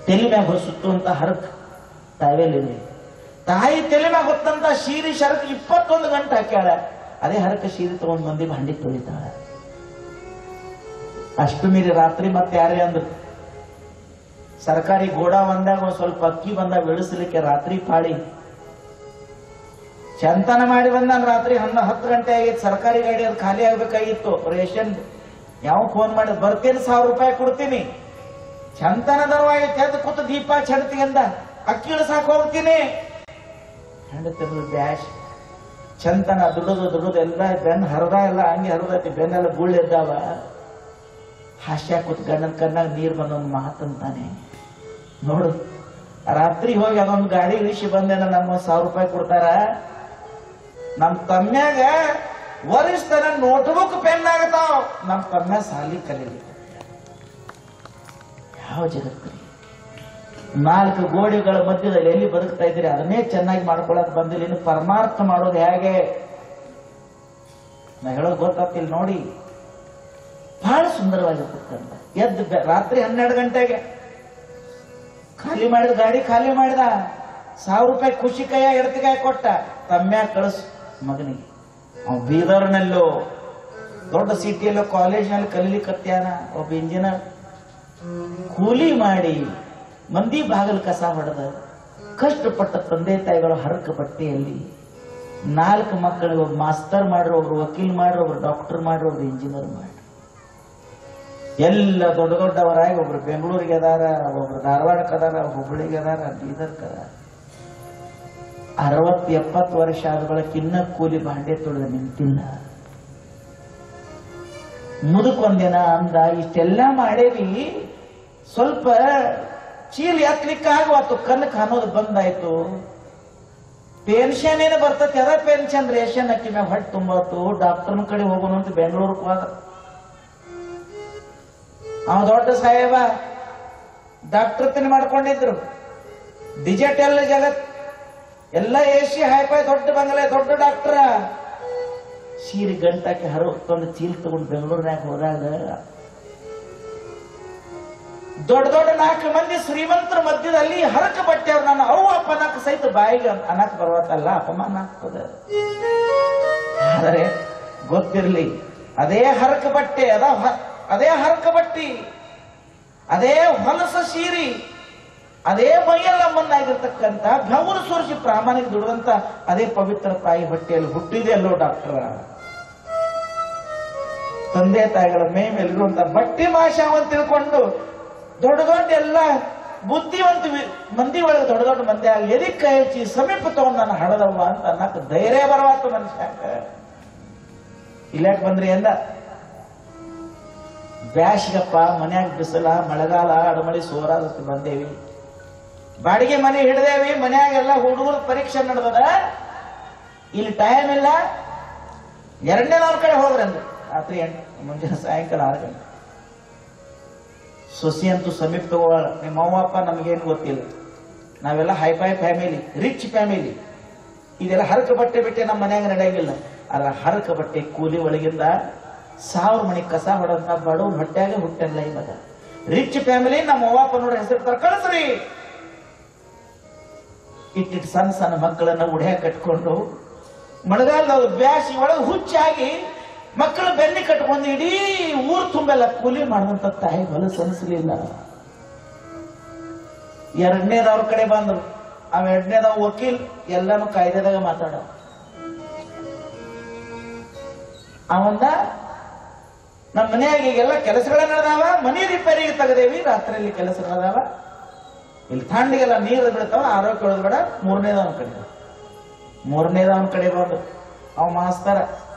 ತಲೆ ಮ್ಯಾಗ ಹೊಸುತ್ತುವಂತ ಹರಕ್ ತಾವೇಲ್ ಇದೆ ತಾಯಿ ತಲೆ ಮ್ಯಾಗ ಹೊತ್ತಂತ ಶೀರಿ ಶರಕ್ ಇಪ್ಪತ್ತೊಂದು ಗಂಟೆ ಹಾಕ್ಯಾಳ ಅದೇ ಹರಕ ಶೀರಿ ತಗೊಂಡ್ ಮಂದಿ ಭಾಂಡಿ ತೊಳಿತಾಳ ಅಷ್ಟು ಮೀರಿ ರಾತ್ರಿ ಮತ್ತೆ ಯಾರೇ ಅಂದ್ರು ಸರ್ಕಾರಿ ಗೋಡ ಬಂದಾಗ ಒಂದ್ ಸ್ವಲ್ಪ ಅಕ್ಕಿ ಬಂದಾಗ ಇಳಿಸ್ಲಿಕ್ಕೆ ರಾತ್ರಿ ಪಾಳಿ ಚಂತನ ಮಾಡಿ ಬಂದ ರಾತ್ರಿ ಹನ್ನ ಹತ್ತು ಗಂಟೆ ಆಗಿತ್ತು ಸರ್ಕಾರಿ ಗಾಡಿ ಅದು ಖಾಲಿ ಆಗ್ಬೇಕಾಗಿತ್ತು ರೇಷನ್ ಯಾವ ಫೋನ್ ಮಾಡಿ ಬರ್ತೀನಿ ಸಾವಿರ ರೂಪಾಯಿ ಕೊಡ್ತೀನಿ ಚಂತನ ದರವಾಗಿ ತೆಗೆದು ಕೂತು ದೀಪ ಚಡ್ತಿ ಅಂದ ಅಕ್ಕಿ ಇಳಿಸಾಕ್ ಹೋಗ್ತೀನಿ ಹೆಂಡತಿರು ಬ್ಯಾಶ್ ಚಂತನ ದುಡಿದು ದುಡಿದು ಎಲ್ಲ ಬೆನ್ ಹರದ ಎಲ್ಲ ಹಂಗೆ ಹರಿದೈತಿ ಬೆನ್ನೆಲ್ಲ ಬುಳ್ಳಿದ್ದಾವ ಹಾಸ್ಯ ಕೂತ್ ಗಂಡನ ಕಣ್ಣಾಗ ನೀರ್ ಬಂದೊಂದು ಮಾತಂತಾನೆ ನೋಡು ರಾತ್ರಿ ಹೋಗಿ ಅದೊಂದು ಗಾಡಿ ಇಳಿಸಿ ಬಂದೇನ ನಮ್ಮ ಸಾವಿರ ರೂಪಾಯಿ ಕೊಡ್ತಾರ ನಮ್ ತಮ್ಮ್ಯಾಗ ವರಿಷ್ಠನ ನೋಟ್ಬುಕ್ ಪೆನ್ ಆಗತಾವ ನಮ್ ತಮ್ಮ ಸಾಲಿ ಕಲೀಲಿ ಯಾವ ಜಗತ್ತು ರೀ? ನಾಲ್ಕು ಗೋಡೆಗಳ ಮಧ್ಯದಲ್ಲಿ ಎಲ್ಲಿ ಬದುಕ್ತಾ ಇದ್ದೀರಿ ಅದನ್ನೇ ಚೆನ್ನಾಗಿ ಮಾಡ್ಕೊಳಕ್ ಬಂದಿಲ್ಲ ಇನ್ನು ಪರಮಾರ್ಥ ಮಾಡೋದು ಹೇಗೆ ನಾ ಹೇಳೋದು ಗೊತ್ತಾಗ್ತಿಲ್ಲ ನೋಡಿ ಬಹಳ ಸುಂದರವಾಗಿರ್ತಕ್ಕಂಥ ಎದ್ದು ಬೆ- ರಾತ್ರಿ ಹನ್ನೆರಡು ಗಂಟೆಗೆ ಖಾಲಿ ಮಾಡಿದ ಗಾಡಿ ಖಾಲಿ ಮಾಡಿದ ಸಾವಿರ ರೂಪಾಯಿ ಖುಷಿ ಕೈಯ ಎಡತಿಗಾಯ ಕೊಟ್ಟ ತಮ್ಮ್ಯಾಗ ಕಳಿಸ್ ಮಗನಿಗೆ ಅವ ಬೀದರ್ನಲ್ಲೋ ದೊಡ್ಡ ಸಿಟಿಯಲ್ಲೋ ಕಾಲೇಜ್ನಲ್ಲಿ ಕಲೀಲಿಕ್ಕತ್ಯಾನ ಒಬ್ಬ ಇಂಜಿನಿಯರ್ ಕೂಲಿ ಮಾಡಿ ಮಂದಿ ಬಾಗಲು ಕಸ ಹೊಡೆದ ಕಷ್ಟಪಟ್ಟ ತಂದೆ ತಾಯಿಗಳು ಹರಕ ಬಟ್ಟೆಯಲ್ಲಿ ನಾಲ್ಕು ಮಕ್ಕಳಿಗೆ ಒಬ್ಬ ಮಾಸ್ತರ್ ಮಾಡ್ರು ಒಬ್ರು ವಕೀಲ್ ಮಾಡ್ರು ಒಬ್ರು ಡಾಕ್ಟರ್ ಮಾಡ್ರು ಒಬ್ರು ಇಂಜಿನಿಯರ್ ಮಾಡ್ರು ಎಲ್ಲ ದೊಡ್ಡ ದೊಡ್ಡವರಾಗಿ ಒಬ್ರು ಬೆಂಗಳೂರಿಗೆ ಅದಾರ ಒಬ್ರು ಧಾರವಾಡಕ್ಕೆ ಅದಾರ ಹುಬ್ಬಳ್ಳಿಗೆ ಅದಾರ ಬೀದರ್ಕ್ ಅದಾರ ಅರವತ್ತು ಎಪ್ಪತ್ತು ವರ್ಷ ಆದ ಬಳಿಕ ಇನ್ನ ಕೂಲಿ ಬಾಂಡೆ ತೊಳೆದು ನಿಂತಿಲ್ಲ ಮುದುಕೊಂದಿನ ಅಂದ ಇಷ್ಟೆಲ್ಲ ಮಾಡೇವಿ ಸ್ವಲ್ಪ ಚೀಲ ಎತ್ತಲಿಕ್ಕೆ ಆಗವತ್ತು ಕಣ್ಣಕ್ಕೆ ಅನ್ನೋದು ಬಂದಾಯ್ತು ಪೆನ್ಷನ್ ಏನು ಬರ್ತೈತಿ ಅದ ಪೆನ್ಷನ್ ರೇಷನ್ ಅಕ್ಕಿ ಮ್ಯಾಗ ಹೊಟ್ಟೆ ತುಂಬತ್ತು ಡಾಕ್ಟರ್ನ ಕಡೆ ಹೋಗೋಣ ಅಂತ ಬೆಂಗಳೂರಿಗೆ ಹೋದ ಅವ ದೊಡ್ಡ ಸಾಹೇಬ ಡಾಕ್ಟರ್ ತಿನ್ ಮಾಡ್ಕೊಂಡಿದ್ರು ಡಿಜಿಟಲ್ ಜಗತ್ ಎಲ್ಲ ಏಸಿ ಹೈಫೈ ದೊಡ್ಡ ಬಂಗಲೆ ದೊಡ್ಡ ಡಾಕ್ಟರ್ ಸೀರೆ ಗಂಟಾಕಿ ಹರ ತಂದು ಚೀಲ ತಗೊಂಡು ಬೆಂಗಳೂರಿನಾಗ ಹೋದಾಗ ದೊಡ್ಡ ದೊಡ್ಡ ನಾಲ್ಕು ಮಂದಿ ಶ್ರೀಮಂತರ ಮಧ್ಯದಲ್ಲಿ ಹರಕ ಬಟ್ಟೆ ಅವ್ರು ನಾನು ಅವು ಅಪ್ಪನಕ್ಕೆ ಸಹಿತ ಬಾಯಿಗೆ ಅನ್ನಕ್ ಬರುವತ್ತಲ್ಲ ಅಪಮಾನ ಆಗ್ತದೆ ಆದರೆ ಗೊತ್ತಿರಲಿ ಅದೇ ಹರಕ ಬಟ್ಟೆ ಅದ ಹ- ಅದೇ ಹರಕ ಬಟ್ಟಿ ಅದೇ ಹೊಲಸ ಸೀರಿ ಅದೇ ಮೈಯೆಲ್ಲ ಮಣ್ಣಾಗಿರ್ತಕ್ಕಂಥ ಬೆವರು ಸುರಿಸಿ ಪ್ರಾಮಾಣಿಕ ದುಡಿದಂತ ಅದೇ ಪವಿತ್ರ ತಾಯಿ ಹೊಟ್ಟೆಯಲ್ಲಿ ಹುಟ್ಟಿದೆ ಅಲ್ಲೋ ಡಾಕ್ಟರ್ ತಂದೆ ತಾಯಿಗಳ ಮೈ ಮೇಲಿರುವಂತ ಬಟ್ಟೆ ಮಾಶಾವ ಅಂತ ತಿಳ್ಕೊಂಡು ದೊಡ್ಡ ದೊಡ್ಡ ಎಲ್ಲ ಬುದ್ಧಿವಂತ ವಿ- ಮಂದಿ ಒಳಗೆ ದೊಡ್ಡ ದೊಡ್ಡ ಮಂದಿ ಆಗಿ ಎದಿಕ್ ಕೈ ಹಚ್ಚಿ ಸಮೀಪ ತಗೊಂಡು ನಾನು ಹಡದವ್ವ ಅಂತ ಅನ್ನಕ್ಕೆ ಧೈರ್ಯ ಬರವಾತು ಮನುಷ್ಯಾಕ ಇಲ್ಲಾಕ್ ಬಂದ್ರಿ ಎಂದ ಬ್ಯಾಸಿಗಪ್ಪ ಮನ್ಯಾಗ ಬಿಸಿಲ ಮಳೆಗಾಲ ಅಡಮಳಿ ಸೋರಾದಷ್ಟು ಬಂದೇವಿ ಬಾಡಿಗೆ ಮನೆ ಹಿಡ್ದೇವಿ ಮನ್ಯಾಗೆಲ್ಲ ಹುಡುಗರ ಪರೀಕ್ಷೆ ನಡೆದದ ಇಲ್ಲಿ ಟೈಮ್ ಇಲ್ಲ ಎರಡನೇದವ್ರ ಕಡೆ ಹೋಗ್ರಂದ್ರೆ ರಾತ್ರಿ ಎಂಟು ಮುಂಜಾನೆ ಸಾಯಂಕಾಲ ಆರು ಗಂಟೆ ಸೊಸಿ ಅಂತೂ ಸಮೀಪ ತಗೋಳ ನಿಮ್ಮ ಅವ್ವ ಅಪ್ಪ ನಮಗೇನು ಗೊತ್ತಿಲ್ಲ ನಾವೆಲ್ಲ ಹೈಫೈ ಫ್ಯಾಮಿಲಿ ರಿಚ್ ಫ್ಯಾಮಿಲಿ ಇದೆಲ್ಲ ಹರಕ ಬಟ್ಟೆ ಬಿಟ್ಟೆ ನಮ್ಮ ಮನ್ಯಾಗ ನಡೆಯಂಗಿಲ್ಲ ಅದ್ರ ಹರಕ ಬಟ್ಟೆ ಕೂಲಿ ಒಳಗಿಂದ ಸಾವಿರ ಮಣಿ ಕಸ ಹೊಡಂತ ಬಡವ್ ಹೊಟ್ಟ್ಯಾಗ ಹುಟ್ಟಲ್ಲ ಇವಾಗ ರಿಚ್ ಫ್ಯಾಮಿಲಿ ನಮ್ಮ ಅವ್ವ ಅಪ್ಪ ನೋಡಿ ಹೆಸರು ಕಳಿಸ್ರಿ ಇಟ್ಟಿಟ್ಟು ಸಣ್ಣ ಸಣ್ಣ ಮಕ್ಕಳನ್ನ ಉಡ್ಯಾಗ ಕಟ್ಕೊಂಡು ಮಳೆಗಾಲದ ಬ್ಯಾಸಿ ಒಳಗೆ ಹುಚ್ಚಾಗಿ ಮಕ್ಕಳು ಬೆನ್ನಿ ಕಟ್ಕೊಂಡು ಇಡೀ ಊರು ತುಂಬೆಲ್ಲ ಕೂಲಿ ಮಾಡುವಂತ ತಾಯಿ ಹೊಲಸು ಅನಿಸ್ಲಿಲ್ಲ ಎರಡನೇದವ್ರ ಕಡೆ ಬಂದ್ರು ಅವ ಎರಡನೇದವ್ ವಕೀಲ್ ಎಲ್ಲಾನು ಕಾಯ್ದೆದಾಗ ಮಾತಾಡ ಅವಂದ ನಮ್ಮ ಮನೆಯಾಗ ಈಗೆಲ್ಲ ಕೆಲಸಗಳ ನಡೆದಾವ ಮನಿ ರಿಪೇರಿಗೆ ತೆಗದೇವಿ ರಾತ್ರಿಯಲ್ಲಿ ಕೆಲಸ ನಡೆದಾವ ಇಲ್ಲಿ ಥಂಡಿಗೆಲ್ಲ ನೀರು ಬಿಡ್ತಾವ ಆರೋಗ್ಯ ಒಳಗೆ ಬೇಡ ಮೂರನೇದವನ ಕಡೆ ಮೂರನೇದವನ ಕಡೆ ಬಂದು ಅವ ಮಾಸ್ತರ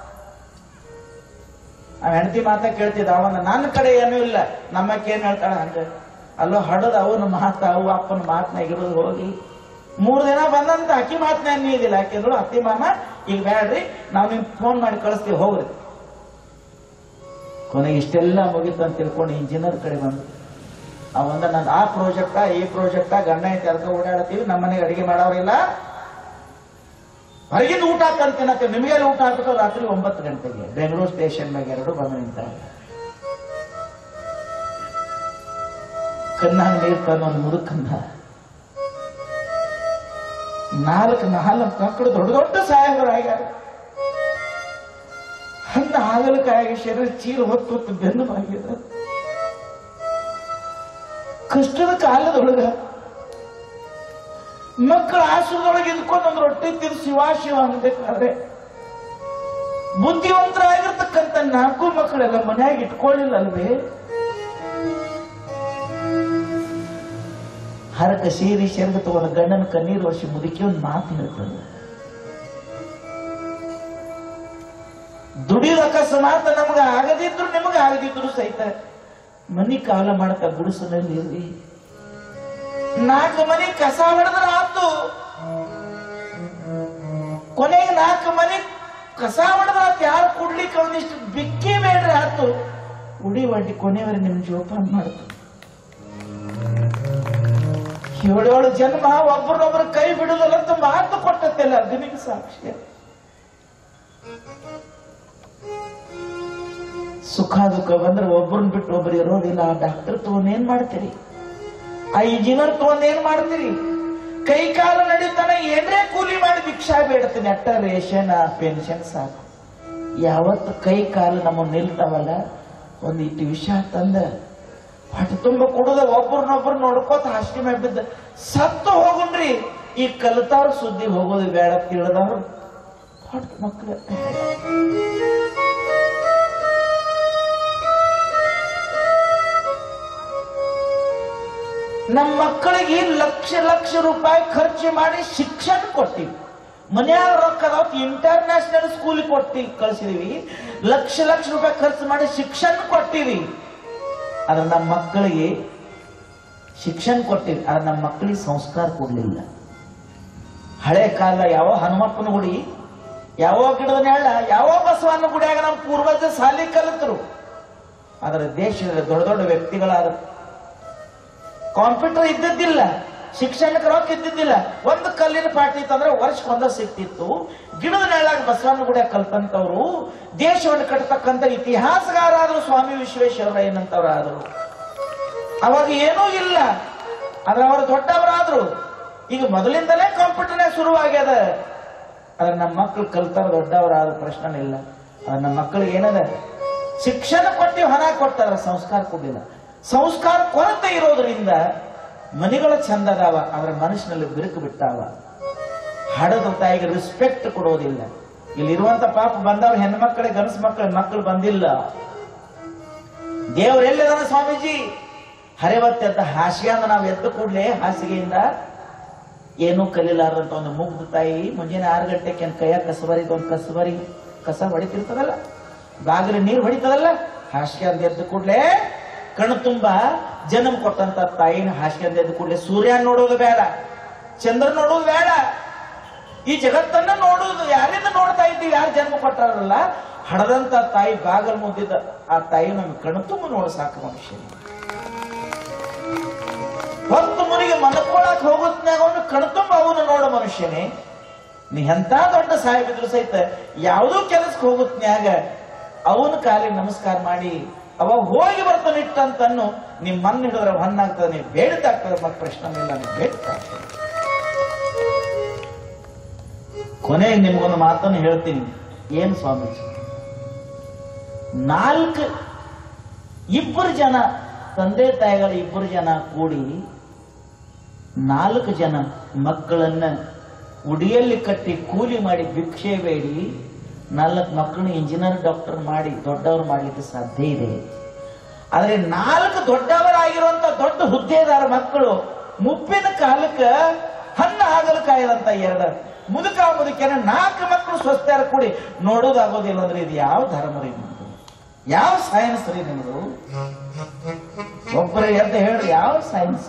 ಅವ ಹೆಂಡತಿ ಮಾತ ಕೇಳ್ತಿದ್ದ ಅವನ ನನ್ನ ಕಡೆ ಏನೂ ಇಲ್ಲ ನಮ್ಮಕ್ಕೆ ಏನ್ ಹೇಳ್ತಾಳ ಹಂಗ ಅಲ್ಲೋ ಹಡದ ಅವನ ಮಾತ ಅವು ಅಪ್ಪನ ಮಾತನಾಗ ಇರೋದು ಹೋಗಿ ಮೂರ್ ದಿನ ಬಂದಂತ ಅಕ್ಕಿ ಮಾತನಾಗ ನೀದಿಲ್ಲ ಯಾಕೆಂದ್ರು ಅತ್ತಿ ಮಾಮ ಈಗ ಬೇಡ್ರಿ ನಾವ್ ನಿಮ್ ಫೋನ್ ಮಾಡಿ ಕಳಿಸ್ತೀವಿ ಹೋಗ್ರಿ ಕೊನೆಗೆ ಇಷ್ಟೆಲ್ಲ ಮುಗಿತು ಅಂತ ತಿಳ್ಕೊಂಡು ಇಂಜಿನಿಯರ್ ಕಡೆ ಬಂದು ಅವಂದ ನಾನು ಆ ಪ್ರಾಜೆಕ್ಟ ಈ ಪ್ರಾಜೆಕ್ಟ ಗಂಡ ಐತಿ ಅದಕ್ಕೆ ಓಡಾಡತ್ತೀವಿ ನಮ್ಮ ಮನೆಗೆ ಅಡಿಗೆ ಮಾಡೋರಿಲ್ಲ ಹೊರಗಿಂದ ಊಟ ಹಾಕಂತ ತಿನ್ನತ್ತೀವಿ ನಿಮಗೆಲ್ಲ ಊಟ ಹಾಕ್ಬಿಟ್ಟು ರಾತ್ರಿ ಒಂಬತ್ತು ಗಂಟೆಗೆ ಬೆಂಗಳೂರು ಸ್ಟೇಷನ್ ಮ್ಯಾಗ ಎರಡು ಬಂದು ನಿಂತಾಗ ಕಣ್ಣಾಗ ನೀರು ತಂದ ಒಂದು ಮುದುಕನ್ನ ನಾಲ್ಕು ನಾಲ್ಕು ಮಕ್ಕಳು ದೊಡ್ಡ ದೊಡ್ಡ ಸಾಹೇಬರಾಗ್ಯಾರ ಹಣ್ಣ ಹಾಗಲಕಾಯಿ ಶರೀರ ಚೀಲ ಹೊತ್ತು ಹೊತ್ತು ಬೆನ್ನು ಬಾಗಿದೆ ಕಷ್ಟದ ಕಾಲದೊಳಗ ಮಕ್ಕಳ ಆಶ್ರದೊಳಗೆ ಇದ್ಕೊಂಡು ಒಂದು ರೊಟ್ಟಿ ತಿಂದು ಶಿವ ಶಿವ ಅನ್ಬೇಕಾದ್ರೆ ಬುದ್ಧಿವಂತರಾಗಿರ್ತಕ್ಕಂಥ ನಾಲ್ಕು ಮಕ್ಕಳೆಲ್ಲ ಮನ್ಯಾಗ ಇಟ್ಕೊಳ್ಳಿಲ್ಲ ಅಲ್ವೇ ಹರಕ ಸೀರಿ ಶರ್ಗ ತಗೊಂಡ ಗಂಡನ ಕಣ್ಣೀರು ವರ್ಷ ಮುದುಕಿ ಒಂದು ಮಾತು ಹೇಳ್ತದೆ ದುಡಿಯೋದು ಅಕಸ್ಮಾತ್ ನಮ್ಗೆ ಆಗದಿದ್ರು ನಿಮಗೆ ಆಗದಿದ್ರು ಸಹಿತ ಮನಿ ಕಾಲ ಮಾಡಕ ಗುಡಿಸಲಲ್ಲಿ ಇರ್ರಿ ನಾಲ್ಕು ಮನಿ ಕಸ ಹೊಡೆದ್ರೆ ಆತು ಕೊನೆಗೆ ನಾಲ್ಕು ಮನಿ ಕಸ ಹೊಡೆದ್ರೆ ಆತು ಯಾರು ಕೊಡ್ಲಿಕ್ಕೆ ಒಂದಿಷ್ಟು ಬಿಕ್ಕಿ ಬೇಡ್ರಿ ಆತು ಉಡಿ ಒಡ್ಡಿ ಕೊನೆಯವರೆ ನಿಮ್ ಜೋಪಾನ ಮಾಡ್ತು ಏಳೇಳು ಜನ್ಮ ಒಬ್ಬರನ್ನೊಬ್ಬರು ಕೈ ಬಿಡುದಲ್ಲ ಅಂತ ಮಾತು ಕೊಟ್ಟತ್ತಿಲ್ಲ ಅದನಿಗೆ ಸಾಕ್ಷಿ ಸುಖ ದುಃಖ ಬಂದ್ರೆ ಒಬ್ಬರನ್ನ ಬಿಟ್ಟು ಒಬ್ರು ಇರೋದಿಲ್ಲ ಆ ಡಾಕ್ಟರ್ ತಗೊಂಡ್ ಏನ್ ಮಾಡ್ತೀರಿ ಆ ಇಂಜಿನಿಯರ್ ತಗೊಂಡ್ ಏನ್ ಮಾಡ್ತೀರಿ ಕೈ ಕಾಲು ನಡೀತಾನ ಏನ್ರೇ ಕೂಲಿ ಮಾಡಿ ಭಿಕ್ಷಾ ಬೇಡ್ತೀನಿ ಅಟ್ಟ ರೇಷನ್ ಪೆನ್ಷನ್ ಸಾಕು ಯಾವತ್ತು ಕೈ ಕಾಲು ನಮ್ಮ ನಿಲ್ತಾವಲ್ಲ ಒಂದು ಇಟ್ಟು ವಿಷ ತಂದ ಹೊಟ್ಟೆ ತುಂಬ ಕುಡಿದ ಒಬ್ಬರನ್ನೊಬ್ರು ನೋಡ್ಕೋತ ಹಾಸಿಗೆ ಮೇಲೆ ಬಿದ್ದ ಸತ್ತು ಹೋಗುಣ್ರಿ ಈ ಕಲಿತವ್ರ ಸುದ್ದಿ ಹೋಗೋದು ಬೇಡ ತಿಳಿದವ್ರು ಹೊಟ್ಟ ಮಕ್ಕಳು ನಮ್ಮ ಮಕ್ಕಳಿಗೆ ಲಕ್ಷ ಲಕ್ಷ ರೂಪಾಯಿ ಖರ್ಚು ಮಾಡಿ ಶಿಕ್ಷಣ ಕೊಟ್ಟಿವಿ ಮನ್ಯಾಗ ರೊಕ್ಕ ಅದಾವತ್ ಇಂಟರ್ನ್ಯಾಷನಲ್ ಸ್ಕೂಲ್ ಕೊಟ್ಟಿ ಕಳ್ಸಿದೀವಿ ಲಕ್ಷ ಲಕ್ಷ ರೂಪಾಯಿ ಖರ್ಚು ಮಾಡಿ ಶಿಕ್ಷಣ ಕೊಟ್ಟಿವಿ ಆದ್ರೆ ನಮ್ಮ ಮಕ್ಕಳಿಗೆ ಶಿಕ್ಷಣ ಕೊಟ್ಟಿವಿ ಆದ್ರೆ ನಮ್ಮ ಮಕ್ಕಳಿಗೆ ಸಂಸ್ಕಾರ ಕೊಡ್ಲಿಲ್ಲ ಹಳೆ ಕಾಲ ಯಾವ ಹನುಮಪ್ಪನ ಗುಡಿ ಯಾವ ಗಿಡದ ನೆಳ ಯಾವ ಬಸವನ ಗುಡಿಯಾಗ ನಮ್ಮ ಪೂರ್ವಜ ಸಾಲಿ ಕಲಿತರು ಆದ್ರೆ ದೇಶದ ದೊಡ್ಡ ದೊಡ್ಡ ವ್ಯಕ್ತಿಗಳಾದ ಕಾಂಪ್ಯೂಟರ್ ಇದ್ದದ್ದಿಲ್ಲ ಶಿಕ್ಷಣಕ್ಕೆ ರೊಕ್ಕ ಇದ್ದಿದ್ದಿಲ್ಲ ಒಂದು ಕಲ್ಲಿನ ಪಾಠ ಇತ್ತಂದ್ರೆ ವರ್ಷಕ್ಕೆ ಒಂದ ಸಿಕ್ತಿತ್ತು ಗಿಡದ ನೆರಳಾಗ ಬಸವಣ್ಣ ಗುಡಿಯ ಕಲ್ತಂತವ್ರು ದೇಶವನ್ನು ಕಟ್ಟತಕ್ಕಂತ ಇತಿಹಾಸಗಾರ ಆದ್ರು ಸ್ವಾಮಿ ವಿಶ್ವೇಶ್ವರಯ್ಯನಂತವ್ರು ಆದ್ರು ಅವಾಗ ಏನೂ ಇಲ್ಲ ಆದ್ರೆ ಅವರು ದೊಡ್ಡವರಾದ್ರು ಈಗ ಮೊದಲಿಂದಲೇ ಕಾಂಪಿಟೇಷನ್ ಶುರುವಾಗ್ಯದ ಆದ್ರೆ ನಮ್ಮ ಮಕ್ಕಳು ಕಲ್ತಾರ ದೊಡ್ಡವರಾದ ಪ್ರಶ್ನೆ ಇಲ್ಲ ಆದ್ರೆ ನಮ್ಮ ಮಕ್ಕಳಿಗೆ ಏನದ ಶಿಕ್ಷಣ ಕೊಟ್ಟು ಹಣ ಕೊಟ್ಟಾರ ಸಂಸ್ಕಾರ ಕೊಟ್ಟಿಲ್ಲ ಸಂಸ್ಕಾರ ಕೊರತೆ ಇರೋದ್ರಿಂದ ಮನೆಗಳು ಚಂದ ಅದಾವ ಆದ್ರೆ ಮನುಷ್ಯನಲ್ಲಿ ಬಿರುಕು ಬಿಟ್ಟಾವ ಹಡದ ತಾಯಿಗೆ ರೆಸ್ಪೆಕ್ಟ್ ಕೊಡೋದಿಲ್ಲ ಇಲ್ಲಿರುವಂತ ಪಾಪ ಬಂದವ್ರ ಹೆಣ್ಮಕ್ಳಿಗೆ ಗನಸು ಮಕ್ಕಳ ಮಕ್ಕಳು ಬಂದಿಲ್ಲ ದೇವ್ರ ಎಲ್ಲಿದಾನ ಸ್ವಾಮೀಜಿ ಹರಿವತ್ತೆದ್ದ ಹಾಸಿಗೆಯಿಂದ ನಾವು ಎದ್ದು ಕೂಡ್ಲೆ ಹಾಸಿಗೆಯಿಂದ ಏನೂ ಕಲಿಲಾರಂತ ಒಂದು ಮುಗ್ಧ ತಾಯಿ ಮುಂಜಾನೆ ಆರು ಗಂಟೆಗೆ ಏನ್ ಕೈಯಾಗ ಕಸಬರಿ ಒಂದು ಕಸಬರಿ ಕಸ ಹೊಡಿತಿರ್ತದಲ್ಲ ಬಾಗಿಲು ನೀರು ಹೊಡಿತದಲ್ಲ ಹಾಸಿಗೆ ಅಂದ ಎದ್ದು ಕೂಡ್ಲೆ ಕಣ್ಣು ತುಂಬ ಜನ್ಮ ಕೊಟ್ಟಂತ ತಾಯಿನ ಹಾಸಿಗೆ ಅಂದ ಎದ್ದು ಕೂಡ್ಲೆ ಸೂರ್ಯ ನೋಡೋದು ಬೇಡ ಚಂದ್ರ ನೋಡೋದು ಬೇಡ ಈ ಜಗತ್ತನ್ನ ನೋಡುವುದು ಯಾರಿಂದ ನೋಡ್ತಾ ಇದ್ದೀವಿ ಯಾರು ಜನ್ಮ ಕೊಟ್ಟಾರಲ್ಲ ಹಡದಂತ ತಾಯಿ ಬಾಗಲ್ ಮುದ್ದಿದ್ದ ಆ ತಾಯಿ ನಮ್ಗೆ ಕಣ್ಣು ತುಂಬ ನೋಡ ಸಾಕು ಮನುಷ್ಯ ಹೊತ್ತು ಮುನಿಗೆ ಮನಕೊಳಕ್ ಹೋಗುತ್ನ್ಯಾಗ ಅವನು ಕಣ್ತುಂಬ ಅವನು ನೋಡ ಮನುಷ್ಯನೇ ನೀ ಎಂತ ದೊಡ್ಡ ಸಾಹೇಬಿದ್ರು ಸಹಿತ ಯಾವುದೋ ಕೆಲಸಕ್ಕೆ ಹೋಗುತ್ನ್ಯಾಗ ಅವನ ಕಾಲಿಗೆ ನಮಸ್ಕಾರ ಮಾಡಿ ಅವ ಹೋಗಿ ಬರ್ತಾನೆ ಇಟ್ಟಂತನ್ನು ನಿಮ್ ಮಣ್ಣು ಹಿಡಿದ್ರೆ ಹಣ್ಣಾಗ್ತದೆ ನೀವು ಬೇಡದಾಗ್ತದೆ ಮತ್ತೆ ಪ್ರಶ್ನೆ ಇಲ್ಲ ನೀವು ಬೇಡ್ತಾ ಕೊನೆಗೆ ನಿಮ್ಗೊಂದು ಮಾತನ್ನು ಹೇಳ್ತೀನಿ ಏನ್ ಸ್ವಾಮೀಜಿ ನಾಲ್ಕು ಇಬ್ಬರು ಜನ ತಂದೆ ತಾಯಿಗಳ ಇಬ್ಬರು ಜನ ಕೂಡಿ ನಾಲ್ಕು ಜನ ಮಕ್ಕಳನ್ನ ಉಡಿಯಲ್ಲಿ ಕಟ್ಟಿ ಕೂಲಿ ಮಾಡಿ ಭಿಕ್ಷೆ ಬೇಡಿ ನಾಲ್ಕು ಮಕ್ಕಳನ್ನ ಇಂಜಿನಿಯರ್ ಡಾಕ್ಟರ್ ಮಾಡಿ ದೊಡ್ಡವರು ಮಾಡ್ಲಿಕ್ಕೆ ಸಾಧ್ಯ ಇದೆ ಆದ್ರೆ ನಾಲ್ಕು ದೊಡ್ಡವರಾಗಿರುವಂತ ದೊಡ್ಡ ಹುದ್ದೆದಾರ ಮಕ್ಕಳು ಮುಪ್ಪಿನ ಕಾಲಕ್ಕೆ ಹಣ್ಣು ಹಾಗಲಕಾಯದಂತ ಎರಡು ಮುದುಕ ಮುದುಕಿಯನ್ನ ನಾಲ್ಕು ಮಕ್ಕಳು ಸ್ವಸ್ಥರ ಕೂಡಿ ನೋಡೋದಾಗೋದಿಲ್ಲ ಅಂದ್ರೆ ಇದು ಯಾವ ಧರ್ಮ ರೀ ನಿಮ್ದು ಯಾವ ಸೈನ್ಸ್ ರೀ ನಿಮ್ದು ಒಬ್ಬರ ಎದ್ದು ಹೇಳ್ರಿ ಯಾವ ಸೈನ್ಸ್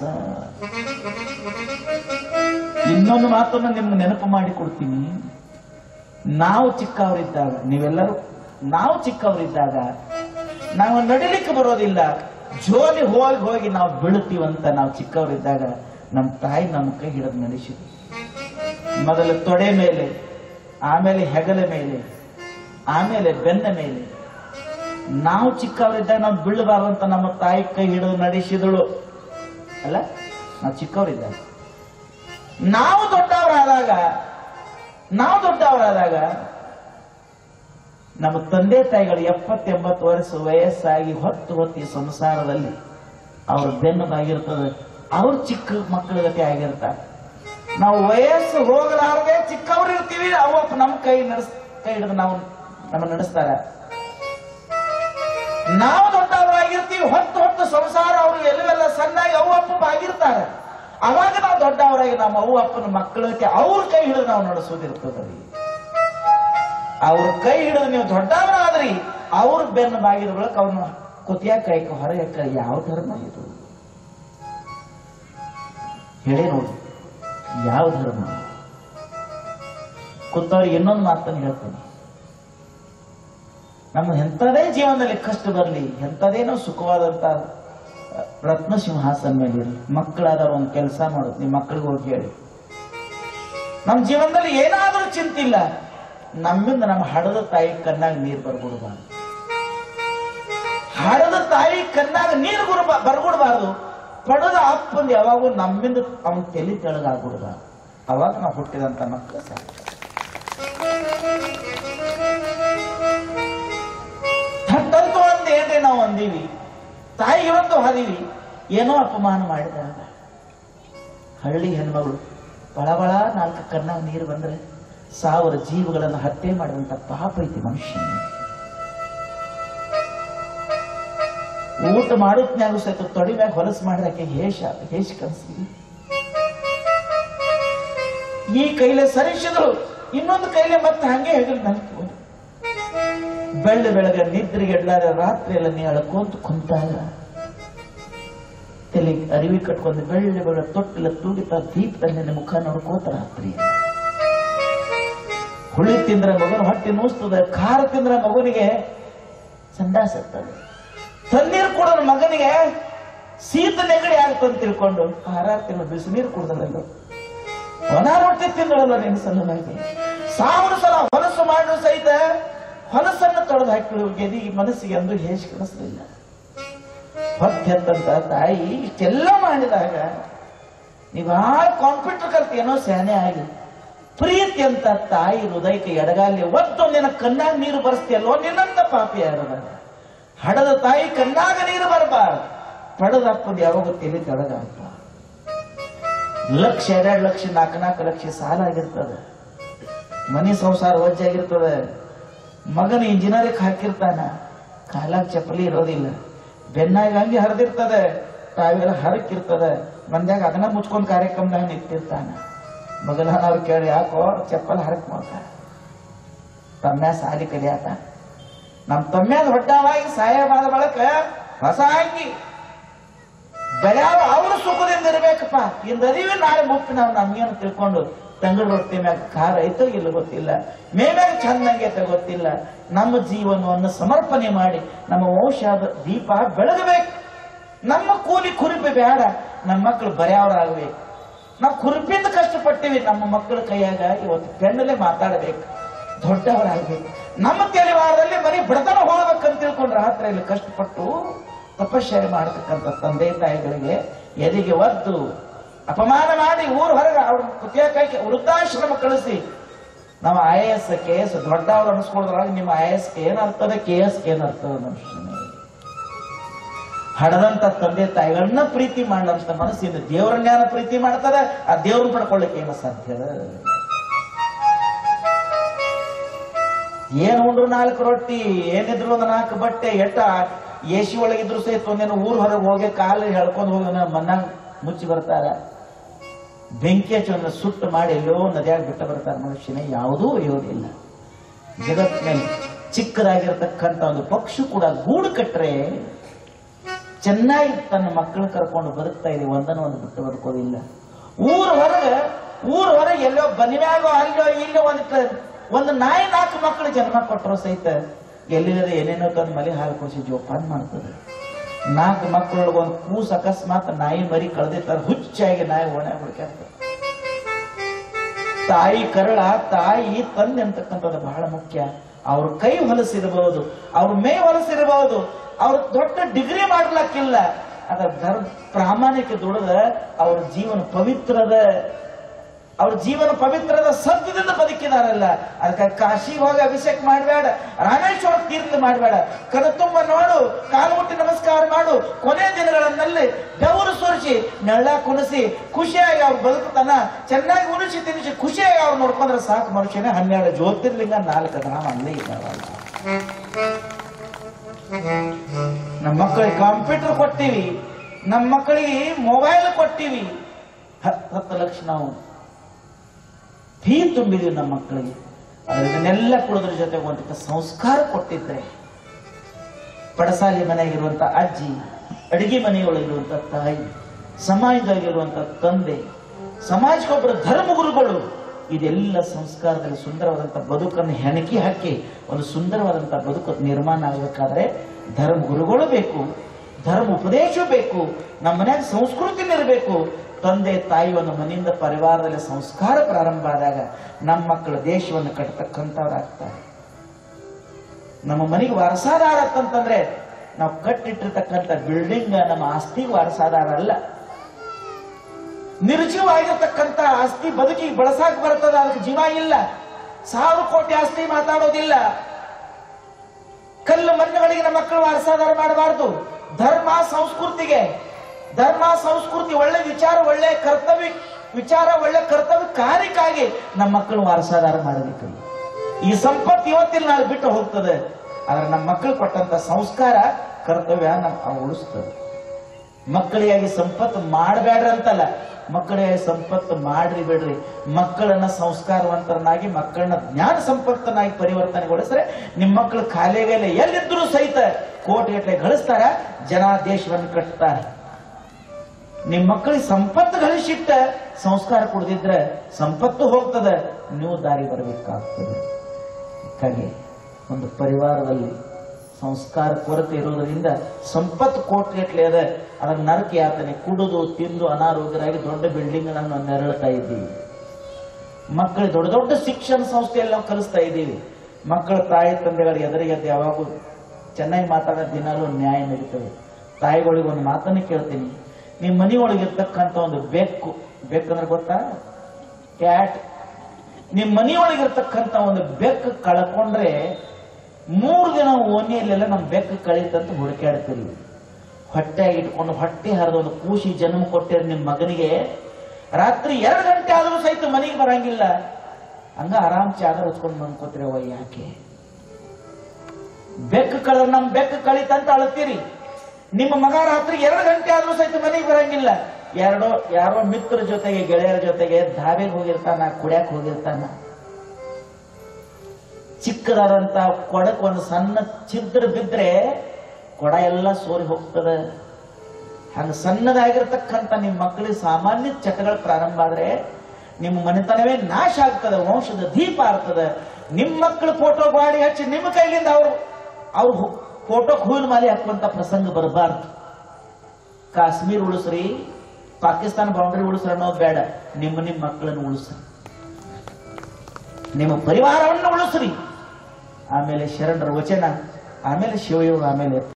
ಇನ್ನೊಂದು ಮಾತನ್ನ ನಿಮ್ಗೆ ನೆನಪು ಮಾಡಿ ಕೊಡ್ತೀನಿ ನಾವು ಚಿಕ್ಕವರಿದ್ದಾಗ ನೀವೆಲ್ಲರೂ ನಾವು ಚಿಕ್ಕವರಿದ್ದಾಗ ನಾವು ನಡಿಲಿಕ್ಕೆ ಬರೋದಿಲ್ಲ ಜೋಲಿ ಹೋಗಿ ಹೋಗಿ ನಾವು ಬೀಳ್ತೀವಂತ ನಾವು ಚಿಕ್ಕವರಿದ್ದಾಗ ನಮ್ಮ ತಾಯಿ ನಮ್ಮ ಕೈ ಹಿಡಿದು ನಡೆಸಿದ್ರು ಮೊದಲು ತೊಡೆ ಮೇಲೆ ಆಮೇಲೆ ಹೆಗಲ ಮೇಲೆ ಆಮೇಲೆ ಬೆನ್ನ ಮೇಲೆ ನಾವು ಚಿಕ್ಕವರಿದ್ದಾಗ ನಾವು ಬೀಳಬಾರ್ದಂತ ನಮ್ಮ ತಾಯಿ ಕೈ ಹಿಡಿದು ನಡೆಸಿದಳು ಅಲ್ಲ ನಾವು ಚಿಕ್ಕವರಿದ್ದಾಗ ನಾವು ದೊಡ್ಡವರಾದಾಗ ನಾವು ದೊಡ್ಡವರಾದಾಗ ನಮ್ಮ ತಂದೆ ತಾಯಿಗಳು ಎಪ್ಪತ್ತೆಂಬತ್ತು ವರ್ಷ ವಯಸ್ಸಾಗಿ ಹೊತ್ತು ಹೊತ್ತಿ ಸಂಸಾರದಲ್ಲಿ ಅವ್ರ ಬೆನ್ನು ಬಾಗಿರ್ತದೆ ಅವ್ರ ಚಿಕ್ಕ ಮಕ್ಕಳ ಗತಿ ಆಗಿರ್ತಾರೆ ನಾವು ವಯಸ್ಸು ಹೋಗಲಾರದೆ ಚಿಕ್ಕವ್ರು ಇರ್ತೀವಿ ಅವಪ್ಪ ನಮ್ಮ ಕೈ ನಡೆಸ್ ಕೈ ಹಿಡಿದು ನಾವು ನಮ್ಮ ನಡೆಸ್ತಾರ ನಾವು ದೊಡ್ಡವರಾಗಿರ್ತೀವಿ ಹೊತ್ತು ಹೊತ್ತು ಸಂಸಾರ ಅವರು ಎಲ್ಲೆಲ್ಲ ಸಣ್ಣಾಗಿ ಅವು ಅಪ್ಪ ಬಾಗಿರ್ತಾರೆ ಅವಾಗ ನಾವು ದೊಡ್ಡವರಾಗಿ ನಮ್ಮ ಅವ್ವ ಅಪ್ಪನ ಮಕ್ಕಳಕ್ಕೆ ಅವ್ರ ಕೈ ಹಿಡಿದು ನಾವು ನಡೆಸೋದಿರ್ತದ್ರಿ ಅವ್ರ ಕೈ ಹಿಡಿದು ನೀವು ದೊಡ್ಡವರಾದ್ರಿ ಅವ್ರ ಬೆನ್ನು ಬಾಗಿದ ಬಳಿಕ ಅವ್ರನ್ನ ಕುತಿಯ ಕೈಕ ಹೊರಗೆ ಯಾವ ಧರ್ಮ ಇದು ಹೇಳಿ ನೋಡಿ ಯಾವ ಧರ್ಮ ಕುತ್ತವ್ರಿಗೆ ಇನ್ನೊಂದು ಮಾತನ್ನು ಹೇಳ್ತೀನಿ ನಮ್ಮ ಎಂಥದೇ ಜೀವನದಲ್ಲಿ ಕಷ್ಟ ಬರಲಿ ಎಂಥದೇನೋ ಸುಖವಾದಂತ ರತ್ನ ಸಿಂಹಾಸನ ಮೇಲೆ ಇರಲಿ ಮಕ್ಕಳಾದವ್ರು ಒಂದು ಕೆಲಸ ಮಾಡೋದು ನಿಮ್ಮ ಮಕ್ಕಳಿಗೆ ಹೋಗಿ ಹೇಳಿ ನಮ್ಮ ಜೀವನದಲ್ಲಿ ಏನಾದರೂ ಚಿಂತಿಲ್ಲ ನಮ್ಮಿಂದ ನಮ್ಮ ಹಡದ ತಾಯಿ ಕಣ್ಣಾಗ ನೀರು ಬರ್ಬಿಡ್ಬಾರ್ದು ಹಡದ ತಾಯಿ ಕಣ್ಣಾಗ ನೀರು ಗುರ್ಬ ಬರ್ಬಿಡ್ಬಾರ್ದು ಪಡೆದ ಅಪ್ಪಂದು ಯಾವಾಗೂ ನಮ್ಮಿಂದ ಅವನ ತಲೆ ತೆಳಗಾಗ್ಬಿಡ್ಬಾರ್ದು ಅವಾಗ ನಾವು ಹುಟ್ಟಿದಂತ ಮಕ್ಕಳು ಸಾಕು ಥಟ್ಟಂತೂ ಒಂದ್ ಏನ್ರಿ ನಾವು ಅಂದೀವಿ ತಾಯಿ ಇವತ್ತು ಹಾದೀವಿ ಏನೋ ಅಪಮಾನ ಮಾಡಿದಾಗ ಹಳ್ಳಿ ಹೆಣ್ಮಗಳು ಬಳಬಳ ನಾಲ್ಕು ಕಣ್ಣಾಗ ನೀರು ಬಂದ್ರೆ ಸಾವಿರ ಜೀವಗಳನ್ನು ಹತ್ಯೆ ಮಾಡುವಂತ ಪಾಪ ಐತಿ ಮನುಷ್ಯನ ಊಟ ಮಾಡೋತ್ನ್ಯಾಗ ಸಹಿತ ತೊಡಿ ಮ್ಯಾಗ ಹೊಲಸು ಮಾಡಿದಾಕೆ ಹೇಷ ಹೇಷ ಕನ್ಸಿ ಈ ಕೈಲೆ ಸರಿಸಿದ್ರು ಇನ್ನೊಂದು ಕೈಲೆ ಮತ್ತೆ ಹಂಗೆ ಹೆಗಲ್ ನಲ್ಕೊಂಡು ಬೆಳ್ಳ ಬೆಳಗ್ಗೆ ನಿದ್ರೆಗೆ ಎಡ್ಲಾರ ರಾತ್ರಿ ಎಲ್ಲ ನೀ ಅಳ್ಕೊಂತ ಕುಂತಾಗ ತಲೆ ಅರಿವಿ ಕಟ್ಕೊಂಡು ಬೆಳ್ಳ ಬೆಳ ತೊಟ್ಟಿಲ್ಲ ತೂಗಿತ ದೀಪದಲ್ಲಿ ನಿನ್ನ ಮುಖ ನೋಡ್ಕೋತ ರಾತ್ರಿ ಹುಳಿ ತಿಂದ್ರೆ ಮಗನ ಹೊಟ್ಟೆ ನೂಸ್ತದೆ ಖಾರ ತಿಂದ್ರೆ ಮಗನಿಗೆ ಸಂಡಾಸ ಇರ್ತದೆ ತಣ್ಣೀರು ಕುಡಿದ್ರೆ ಮಗನಿಗೆ ಶೀತ ನೆಗಡಿ ಆಗ್ತಂತ ತಿಳ್ಕೊಂಡು ಖಾರ ತಿನ್ನೋ ಬಿಸಿನೀರು ಕುಡ್ದಲ್ಲ ಒಣ ರೊಟ್ಟಿ ತಿಂದಳಲ್ಲ ನಿನ್ನ ಸಲುವಾಗಿ ಸಾವಿರ ಸಲ ಹೊಲಸು ಮಾಡಿದ್ರು ಸಹಿತ ಹೊಲಸನ್ನು ತೊಡೆದು ಹಾಕಿಳು ಗೆದಿ ಮನಸ್ಸಿಗೆ ಅಂದು ಹೇಸಿ ಕಳಿಸಲಿಲ್ಲ ಹೊತ್ತೆತ್ತಂತ ತಾಯಿ ಇಷ್ಟೆಲ್ಲ ಮಾಡಿದಾಗ ನೀವು ಆ ಕಾಂಪ್ಯೂಟರ್ ಕಲ್ತು ಏನೋ ಸ್ಯಾನೆ ಆಗಿ ಪ್ರೀತಿ ಅಂತ ತಾಯಿ ಹೃದಯಕ್ಕೆ ಎಡಗಾಲಿ ಒತ್ತು ನಿನ್ನ ಕಣ್ಣಾಗ ನೀರು ಬರ್ಸ್ತಿಯಲ್ಲೋ ನಿನ್ನಂತ ಪಾಪಿ ಯಾರದ ಹಡದ ತಾಯಿ ಕಣ್ಣಾಗ ನೀರು ಬರಬಾರ್ದು ಪಡೆದಪ್ಪದು ಯಾವಾಗ ತಲೆ ತೆಳಗಾಗ್ಬಾರ್ದು ಲಕ್ಷ ಎರಡೆರಡು ಲಕ್ಷ ನಾಲ್ಕು ನಾಲ್ಕು ಲಕ್ಷ ಸಾಲ ಆಗಿರ್ತದೆ ಮನೆ ಸಂಸಾರ ವಜ್ಜಾಗಿರ್ತದೆ ಮಗನ ಇಂಜಿನಿಯರಿಂಗ್ ಹಾಕಿರ್ತಾನ ಕಾಲಾಗ ಚಪ್ಪಲಿ ಇರೋದಿಲ್ಲ ಬೆನ್ನಾಗ ಹಂಗೆ ಹರಿದಿರ್ತದೆ ತಾವೆಲ್ಲ ಹರಕಿರ್ತದೆ ಮಂದ್ಯಾಗ ಅದನ್ನ ಮುಚ್ಕೊಂಡ್ ಕಾರ್ಯಕ್ರಮದಾಗ ನಿಂತಿರ್ತಾನ ಮಗನ ಅವ್ರು ಕೇಳಿ ಯಾಕೋ ಚಪ್ಪಲ್ ಹರಕ್ ಮಾಡ್ತಾರ ತಮ್ಮ ಸಾಲಿ ಕಲಿಯಾತ ನಮ್ ತಮ್ಮ್ಯಾದ ಹೊಟ್ಟವಾಗಿ ಸಹಾಯ ಮಾಡಿದ ಬಳಕ ಹೊಸ ಅಂಗಿ ಬೆಳ್ಯಾವ ಅವ್ರ ಸುಖದಿಂದ ಇರ್ಬೇಕಪ್ಪ ಇಂದರಿವೆ ನಾಳೆ ಮುಪ್ಪಿ ನಾವು ನಮ್ಗೇನು ತಿಳ್ಕೊಂಡು ತಂಗಡ ರೊಟ್ಟಿ ಮ್ಯಾಗ ಖಾರ ಐತೋ ಇಲ್ಲ ಗೊತ್ತಿಲ್ಲ ಮೇಮ್ಯಾಗ ಚಂದಂಗೈತೆ ಗೊತ್ತಿಲ್ಲ ನಮ್ಮ ಜೀವನವನ್ನು ಸಮರ್ಪಣೆ ಮಾಡಿ ನಮ್ಮ ವಂಶದ ದೀಪ ಬೆಳಗಬೇಕು ನಮ್ಮ ಕೂಲಿ ಕುರುಪಿ ಬೇಡ ನಮ್ಮ ಮಕ್ಕಳು ಬರೆಯವರಾಗಬೇಕು ನಾವು ಕುರುಪಿಂದ ಕಷ್ಟಪಟ್ಟಿವಿ ನಮ್ಮ ಮಕ್ಕಳ ಕೈಯಾಗ ಇವತ್ತು ಪೆಣ್ಣಲ್ಲೇ ಮಾತಾಡಬೇಕು ದೊಡ್ಡವರಾಗಬೇಕು ನಮ್ಮ ತೆಲಿವಾರದಲ್ಲಿ ಬರೀ ಬಡತನ ಹೋಗ್ಬೇಕಂತ ತಿಳ್ಕೊಂಡು ರಾತ್ರಿಯಲ್ಲಿ ಕಷ್ಟಪಟ್ಟು ತಪಶ್ಚರ್ಯ ಮಾಡತಕ್ಕಂಥ ತಂದೆ ತಾಯಿಗಳಿಗೆ ಎದೆಗೆ ಒದ್ದು ಅಪಮಾನ ಮಾಡಿ ಊರು ಹೊರಗೆ ಅವ್ರ ಕುತಿಯಕ್ಕೆ ವೃದ್ಧಾಶ್ರಮ ಕಳಿಸಿ ನಾವು I A S K S ದೊಡ್ಡವ್ರು ಅನಿಸ್ಕೊಳ್ಳೋದ್ರೊಳಗೆ ನಿಮ್ಮ ಐ ಎಸ್ ಕೆ ಏನರ್ತದೆ ಕೆ ಎಸ್ ಕೆ ಏನರ್ತದೆ ಮನುಷ್ಯನೇ ಹಡದಂತ ತಂದೆ ತಾಯಿಗಳನ್ನ ಪ್ರೀತಿ ಮಾಡಂತ ಮನಸ್ಸಿಂದ ದೇವರನ್ನ ಯಾರ ಪ್ರೀತಿ ಮಾಡ್ತದ ಆ ದೇವ್ರನ್ನ ಪಡ್ಕೊಳ್ಳಿಕ್ಕೆ ಏನು ಸಾಧ್ಯ ಏನ್ ಉಂಡ್ರು ನಾಲ್ಕು ರೊಟ್ಟಿ ಏನಿದ್ರು ಒಂದು ನಾಲ್ಕು ಬಟ್ಟೆ ಎಟ್ಟ ಎಸಿ ಒಳಗಿದ್ರು ಸಹಿತ ಒಂದೇನು ಊರ್ ಹೊರಗೆ ಹೋಗಿ ಕಾಲು ಹೇಳ್ಕೊಂಡು ಹೋಗಿ ಮನ್ನಾಗ ಮುಚ್ಚಿ ಬರ್ತಾರ ಬೆಂಕಿ ಹಚ್ಚಿ ಸುಟ್ಟು ಮಾಡಿ ಎಲ್ಲೋ ನದಿಯಾಗಿ ಬಿಟ್ಟು ಬರ್ತಾರೆ ಮನುಷ್ಯನೇ ಯಾವುದೂ ಇರೋದಿಲ್ಲ ಜಗತ್ತಿನಲ್ಲಿ ಚಿಕ್ಕದಾಗಿರ್ತಕ್ಕಂಥ ಒಂದು ಪಕ್ಷಿ ಕೂಡ ಗೂಡು ಕಟ್ಟರೆ ಚೆನ್ನಾಗಿ ತನ್ನ ಮಕ್ಕಳು ಕರ್ಕೊಂಡು ಬದುಕ್ತಾ ಇದೆ ಒಂದನ್ನು ಒಂದು ಬಿಟ್ಟು ಬದುಕೋದಿಲ್ಲ ಊರ್ ಹೊರಗೆ ಊರ್ ಹೊರಗೆ ಎಲ್ಲೋ ಬನಿಮ್ಯಾಗೋ ಅಲ್ಲೋ ಇಲ್ಲೋ ಒಂದು ಒಂದು ನಾಯಿ ನಾಲ್ಕು ಮಕ್ಕಳು ಜನ್ಮ ಕೊಟ್ಟರು ಸಹಿತ ಎಲ್ಲಿಲ್ಲದೆ ಏನೇನೋ ತಂದು ಮಲೆ ಹಾಲು ಕೊಡಿಸಿ ಜೋಪಾನ ಮಾಡ್ತದೆ ನಾಲ್ಕು ಮಕ್ಕಳೊಳಗೆ ಒಂದು ಕೂಸ್ ಅಕಸ್ಮಾತ್ ನಾಯಿ ಮರಿ ಕಳೆದಿರ್ತಾರೆ ಹುಚ್ಚಾಗಿ ನಾಯಿ ಓಣೆ ಬಿಡ್ತಾರೆ ತಾಯಿ ಕರಳ ತಾಯಿ ತಂದೆ ಅಂತಕ್ಕಂಥದ್ದು ಬಹಳ ಮುಖ್ಯ ಅವ್ರ ಕೈ ಹೊಲಸಿರಬಹುದು ಅವ್ರ ಮೇ ಹೊಲಸಿರಬಹುದು ಅವ್ರ ದೊಡ್ಡ ಡಿಗ್ರಿ ಮಾಡ್ಲಕ್ಕಿಲ್ಲ ಅದ ಧರ್ಮ ಪ್ರಾಮಾಣಿಕ ದುಡದ ಅವ್ರ ಜೀವನ ಪವಿತ್ರದ ಅವ್ರ ಜೀವನ ಪವಿತ್ರದ ಸತ್ಯದಿಂದ ಬದುಕಿದಾರಲ್ಲ ಅದಕ್ಕೆ ಕಾಶಿಗೆ ಹೋಗಿ ಅಭಿಷೇಕ ಮಾಡಬೇಡ ರಾಮೇಶ್ವರ ತೀರ್ಥ ಮಾಡಬೇಡ ಕನತುಂಬ ನೋಡು ಕಾಲು ಮುಟ್ಟಿ ನಮಸ್ಕಾರ ಮಾಡು ಕೊನೆ ದಿನಗಳನ್ನಲ್ಲಿ ಬೆವರು ಸುರಿಸಿ ನೆಳ್ಳ ಕುಣಿಸಿ ಖುಷಿಯಾಗಿ ಅವ್ರು ಬದುಕುತ್ತಾನ ಚೆನ್ನಾಗಿ ಉಣಿಸಿ ತಿನ್ನಿಸಿ ಖುಷಿಯಾಗಿ ಅವ್ರು ನೋಡ್ಕೊಂಡ್ರೆ ಸಾಕು ಮನುಷ್ಯನೇ ಹನ್ನೆರಡು ಜ್ಯೋತಿರ್ಲಿಂಗ ನಾಲ್ಕು ಧಾಮ ಅಲ್ಲೇ ಇದ್ದಾವ ನಮ್ಮ ಮಕ್ಕಳಿಗೆ ಕಂಪ್ಯೂಟರ್ ಕೊಟ್ಟಿವಿ ನಮ್ಮ ಮಕ್ಕಳಿಗೆ ಮೊಬೈಲ್ ಕೊಟ್ಟಿವಿ ಹತ್ತು ಹತ್ತು ಲಕ್ಷ ನಾವು ಫೀ ತುಂಬಿದೀವಿ ನಮ್ಮ ಮಕ್ಕಳಿಗೆ ಅದನ್ನೆಲ್ಲ ಕೊಡೋದ್ರ ಜೊತೆಗೆ ಒಂದು ಸಂಸ್ಕಾರ ಕೊಟ್ಟಿದ್ರೆ ಪಡಸಾಲಿ ಮನೆಯಾಗಿರುವಂತ ಅಜ್ಜಿ ಅಡಿಗೆ ಮನೆಯೊಳಗಿರುವಂತ ತಾಯಿ ಸಮಾಜದಲ್ಲಿರುವಂತ ತಂದೆ ಸಮಾಜಕ್ಕೊಬ್ಬರ ಧರ್ಮಗುರುಗಳು ಇದೆಲ್ಲ ಸಂಸ್ಕಾರದಲ್ಲಿ ಸುಂದರವಾದಂತ ಬದುಕನ್ನು ಹೆಣಕಿ ಹಾಕಿ ಒಂದು ಸುಂದರವಾದಂತ ಬದುಕು ನಿರ್ಮಾಣ ಆಗಬೇಕಾದ್ರೆ ಧರ್ಮ ಗುರುಗಳು ಬೇಕು ಧರ್ಮ ಉಪದೇಶ ಬೇಕು ನಮ್ಮ ಮನ್ಯಾಗ ಸಂಸ್ಕೃತಿ ಇರಬೇಕು ತಂದೆ ತಾಯಿ ಒಂದು ಮನೆಯಿಂದ ಪರಿವಾರದಲ್ಲಿ ಸಂಸ್ಕಾರ ಪ್ರಾರಂಭ ಆದಾಗ ನಮ್ಮ ಮಕ್ಕಳು ದೇಶವನ್ನು ಕಟ್ಟತಕ್ಕಂಥವ್ರಾಗ್ತಾರೆ ನಮ್ಮ ಮನೆಗೆ ವಾರಸಾದಾರ ಅಂತಂದ್ರೆ ನಾವು ಕಟ್ಟಿಟ್ಟಿರ್ತಕ್ಕಂಥ ಬಿಲ್ಡಿಂಗ್ ನಮ್ಮ ಆಸ್ತಿಗೆ ವಾರಸಾದಾರ ಅಲ್ಲ ನಿರ್ಜೀವಾಗಿರ್ತಕ್ಕಂಥ ಆಸ್ತಿ ಬದುಕಿಗೆ ಬಳಸಾಕ್ ಬರ್ತದ ಅದಕ್ಕೆ ಜೀವ ಇಲ್ಲ ಸಾವಿರ ಕೋಟಿ ಆಸ್ತಿ ಮಾತಾಡೋದಿಲ್ಲ ಕಲ್ಲು ಮಣ್ಣುಗಳಿಗೆ ನಮ್ಮ ಮಕ್ಕಳು ವಾರಸಾದಾರ ಮಾಡಬಾರ್ದು ಧರ್ಮ ಸಂಸ್ಕೃತಿಗೆ ಧರ್ಮ ಸಂಸ್ಕೃತಿ ಒಳ್ಳೆ ವಿಚಾರ ಒಳ್ಳೆ ಕರ್ತವ್ಯ ವಿಚಾರ ಒಳ್ಳೆ ಕರ್ತವ್ಯ ಕಾರ್ಯಕ್ಕಾಗಿ ನಮ್ಮ ಮಕ್ಕಳು ವಾರಸಾದಾರ ಮಾಡಬೇಕು ಈ ಸಂಪತ್ತು ಇವತ್ತಿನ ನಾಳೆ ಬಿಟ್ಟು ಹೋಗ್ತದೆ ಆದ್ರೆ ನಮ್ಮ ಮಕ್ಕಳು ಕೊಟ್ಟಂತ ಸಂಸ್ಕಾರ ಕರ್ತವ್ಯ ನಮ್ಮ ಉಳಿಸ್ತದೆ ಮಕ್ಕಳಿಗಾಗಿ ಸಂಪತ್ತು ಮಾಡಬೇಡ್ರಿ ಅಂತಲ್ಲ ಮಕ್ಕಳಿಗಾಗಿ ಸಂಪತ್ತು ಮಾಡ್ರಿ ಬಿಡ್ರಿ ಮಕ್ಕಳನ್ನ ಸಂಸ್ಕಾರವಂತರನ್ನಾಗಿ ಮಕ್ಕಳನ್ನ ಜ್ಞಾನ ಸಂಪತ್ತನಾಗಿ ಪರಿವರ್ತನೆಗೊಳಿಸ್ರೆ ನಿಮ್ಮ ಮಕ್ಕಳು ಕಾಲೇವೇಲೆ ಎಲ್ಲಿದ್ರು ಸಹಿತ ಕೋಟಿಗಟ್ಟಲೆ ಗಳಿಸ್ತಾರ ಜನ ದೇಶವನ್ನು ಕಟ್ತಾರೆ ನಿಮ್ ಮಕ್ಕಳಿಗೆ ಸಂಪತ್ತು ಗಳಿಸಿಟ್ಟ ಸಂಸ್ಕಾರ ಕೊಡದಿದ್ರೆ ಸಂಪತ್ತು ಹೋಗ್ತದೆ ನೀವು ದಾರಿ ಬರಬೇಕಾಗ್ತದೆ ಹಾಗೆ ಒಂದು ಪರಿವಾರದಲ್ಲಿ ಸಂಸ್ಕಾರ ಕೊರತೆ ಇರೋದ್ರಿಂದ ಸಂಪತ್ತು ಕೋಟಿಗಟ್ಟಲೆ ಅದ ಅದನ್ನ ನರಕ ಯಾತನೆ ಕುಡಿದು ತಿಂದು ಅನಾರೋಗ್ಯರಾಗಿ ದೊಡ್ಡ ಬಿಲ್ಡಿಂಗ್ ಅನ್ನು ನೆರಳ್ತಾ ಇದ್ದೀವಿ ಮಕ್ಕಳಿಗೆ ದೊಡ್ಡ ದೊಡ್ಡ ಶಿಕ್ಷಣ ಸಂಸ್ಥೆಯಲ್ಲಿ ನಾವು ಕಲಿಸ್ತಾ ಇದ್ದೀವಿ ಮಕ್ಕಳ ತಾಯಿ ತಂದೆಗಳ ಎದುರಿಗೆ ಎದ್ದು ಯಾವಾಗೂ ಚೆನ್ನಾಗಿ ಮಾತಾಡೋ ದಿನಾಲೂ ನ್ಯಾಯ ನಡೀತದೆ ತಾಯಿಗಳಿಗೆ ಒಂದು ಮಾತನ್ನು ಕೇಳ್ತೀನಿ ನಿಮ್ಮ ಮನೆಯೊಳಗೆ ಇರ್ತಕ್ಕಂಥ ಒಂದು ಬೆಕ್ಕು ಬೆಕ್ಕಂದ್ರೆ ಗೊತ್ತಾ ಕ್ಯಾಟ್ ನಿಮ್ಮ ಮನೆಯೊಳಗೆ ಇರ್ತಕ್ಕಂಥ ಒಂದು ಬೆಕ್ಕು ಕಳ್ಕೊಂಡ್ರೆ ಮೂರು ದಿನ ಓಣಿಯಲ್ಲೆಲ್ಲ ನಮ್ಮ ಬೆಕ್ಕು ಕಳೀತಂತ ಹುಡುಕಾಡ್ತೀರಿ ಹೊಟ್ಟೆ ಇಟ್ಕೊಂಡು ಹೊಟ್ಟೆ ಹರಿದ ಒಂದು ಕೂಸಿ ಜನ್ಮ ಕೊಟ್ಟಿರ ನಿಮ್ಮ ಮಗನಿಗೆ ರಾತ್ರಿ ಎರಡು ಗಂಟೆ ಆದರೂ ಸಹಿತ ಮನೆಗೆ ಬರಂಗಿಲ್ಲ ಹಂಗ ಆರಾಮ್ ಚಾದರ್ ಹಚ್ಕೊಂಡು ಮನ್ಕೋತೀರಿ ಅವ್ವ ಯಾಕೆ ಬೆಕ್ಕು ಕಳ ನಮ್ ಬೆಕ್ಕು ಕಳಿತಂತ ಅಳತೀರಿ ನಿಮ್ಮ ಮಗ ರಾತ್ರಿ ಎರಡು ಗಂಟೆ ಆದ್ರೂ ಸಹಿತ ಮನೆಗೆ ಬರಂಗಿಲ್ಲ ಎರಡೋ ಯಾರೋ ಮಿತ್ರ ಜೊತೆಗೆ ಗೆಳೆಯರ ಜೊತೆಗೆ ಧಾಬೆಗೆ ಹೋಗಿರ್ತಾನ ಕುಡ್ಯಾಕ್ ಹೋಗಿರ್ತಾನ ಚಿಕ್ಕದಾದಂತ ಕೊಡಕ್ ಒಂದು ಸಣ್ಣ ಚಿದ್ರ ಬಿದ್ರೆ ಕೊಡ ಎಲ್ಲ ಸೋರಿ ಹೋಗ್ತದೆ ಹಂಗ ಸಣ್ಣದಾಗಿರ್ತಕ್ಕಂಥ ನಿಮ್ಮ ಮಕ್ಕಳಿಗೆ ಸಾಮಾನ್ಯ ಚಟಗಳು ಪ್ರಾರಂಭ ಆದ್ರೆ ನಿಮ್ಮ ಮನೆತನವೇ ನಾಶ ಆಗ್ತದೆ ವಂಶದ ದೀಪ ಆಗ್ತದೆ ನಿಮ್ಮ ಮಕ್ಕಳು ಫೋಟೋ ಗಾಡಿ ಹಚ್ಚಿ ನಿಮ್ಮ ಕೈಲಿಂದ ಅವ್ರು ಅವ್ರು ಫೋಟೋಕ್ ಹೂವಿನ ಮಾಲೆ ಹಾಕುವಂತ ಪ್ರಸಂಗ ಬರಬಾರ್ದು ಕಾಶ್ಮೀರ್ ಉಳಿಸ್ರಿ ಪಾಕಿಸ್ತಾನ ಬೌಂಡ್ರಿ ಉಳಿಸ್ರಿ ಅನ್ನೋದು ಬೇಡ ನಿಮ್ಮ ನಿಮ್ಮ ಮಕ್ಕಳನ್ನು ಉಳಿಸ್ರಿ ನಿಮ್ಮ ಪರಿವಾರವನ್ನು ಉಳಿಸ್ರಿ ಆಮೇಲೆ ಶರಣರ ವಚನ ಆಮೇಲೆ ಶಿವಯೋಗ ಆಮೇಲೆ